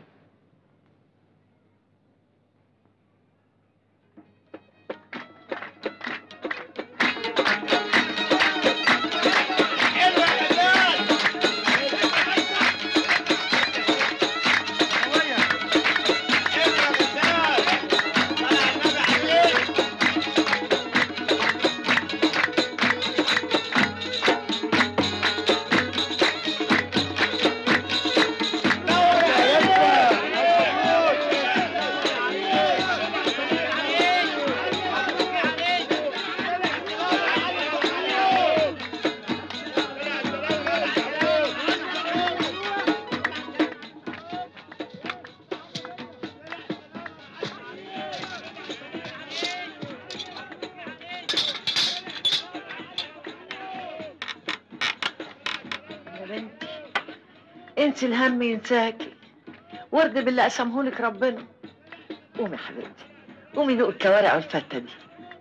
[SPEAKER 10] يا بنتي انسي الهم ينساكي وارضي باللي قسمهولك ربنا قومي يا حبيبتي قومي نقول الكوارع والفتة دي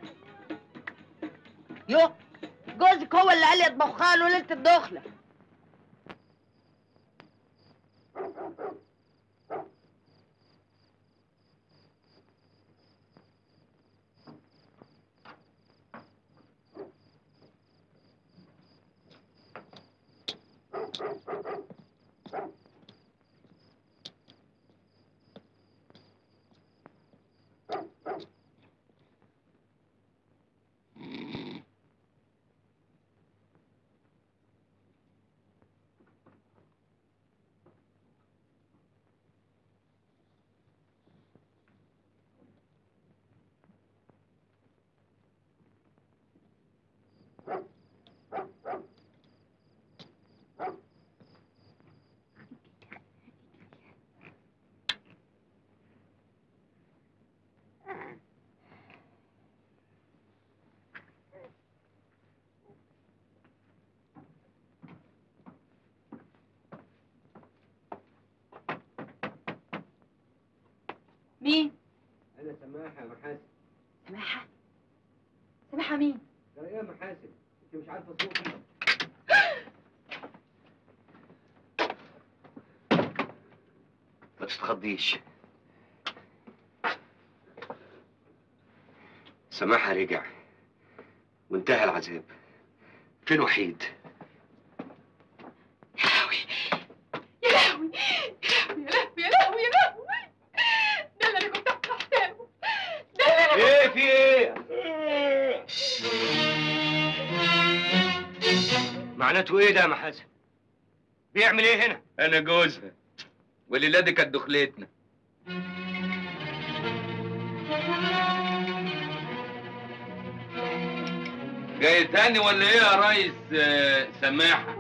[SPEAKER 10] يو جوزك هو اللي قال لي اطبخها له ليله الدخله
[SPEAKER 5] سماحه يا محاسن
[SPEAKER 17] سماحة سماحة مين؟
[SPEAKER 5] ده ايه يا محاسن انت مش عارفه صوتي
[SPEAKER 11] ما تتخضيش سماحة رجع وانتهى العذاب فين وحيد؟
[SPEAKER 17] يا لهوي يا لهوي يا لهوي يا لهوي ده اللي انا كنت احكي حسابه ده اللي انا
[SPEAKER 5] ايه في ايه معناته ايه ده يا محاسن بيعمل ايه هنا
[SPEAKER 13] انا جوزها والليله دي كانت دخلتنا جاي تاني ولا ايه يا ريس آه، سماحه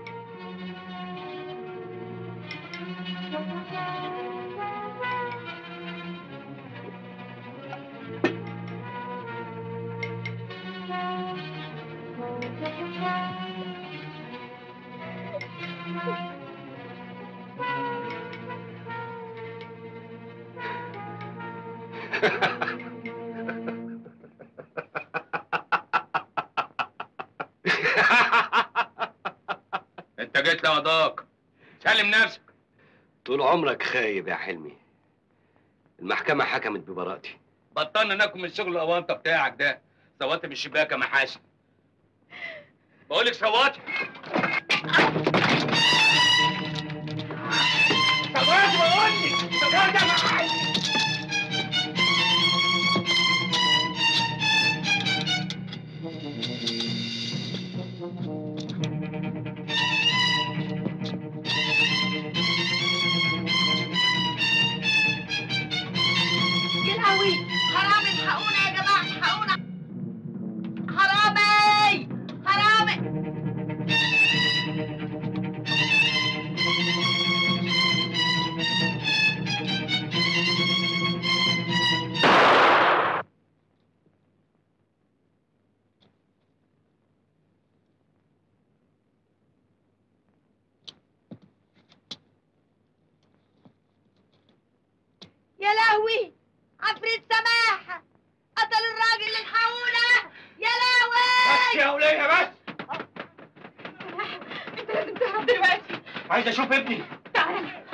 [SPEAKER 13] انت جيت لقضاك سلم نفسك
[SPEAKER 11] طول عمرك خايب يا حلمي المحكمة حكمت ببراءتي
[SPEAKER 13] بطلنا ناكل من الشغل الاونطه بتاعك ده صوتي من الشباك يا محاسن بقول لك صوتي صوتي بقول لك صوتي يا محاسن
[SPEAKER 10] يا لهوي حرامي الحقونا يا جماعه الحقونا حرامي حرامي يا لهوي عفريت سماحة قتل الراجل الحقونا يا لهوي
[SPEAKER 5] بس يا وليه بس
[SPEAKER 17] انت لازم تهرب دلوقتي
[SPEAKER 5] عايز اشوف ابني
[SPEAKER 17] تعال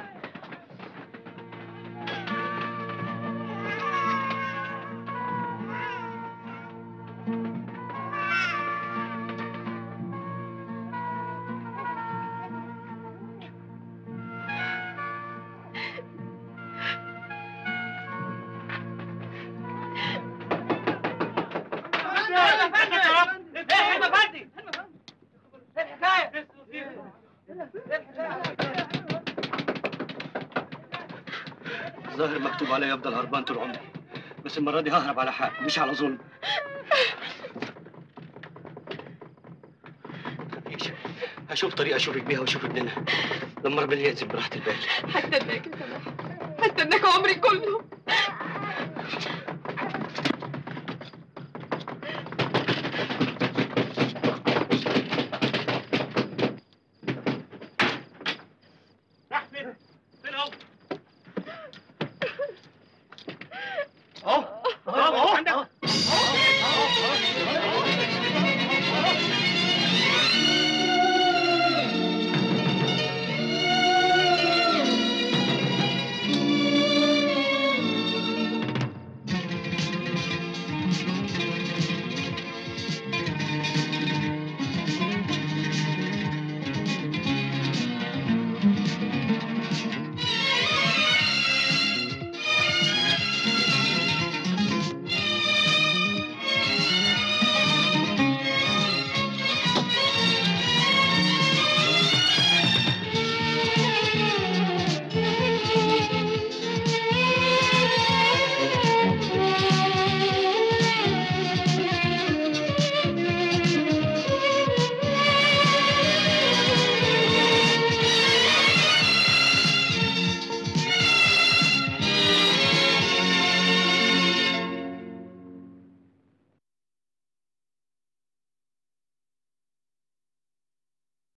[SPEAKER 11] ظاهر مكتوب عليا افضل هربان طول عمري بس المرة دي ههرب على حق مش على ظلم مفيش. هشوف طريقة اشوفك بيها واشوف ابننا لما ربنا يأذن براحة البال
[SPEAKER 17] هستناك يا سماحة هستناك عمري كله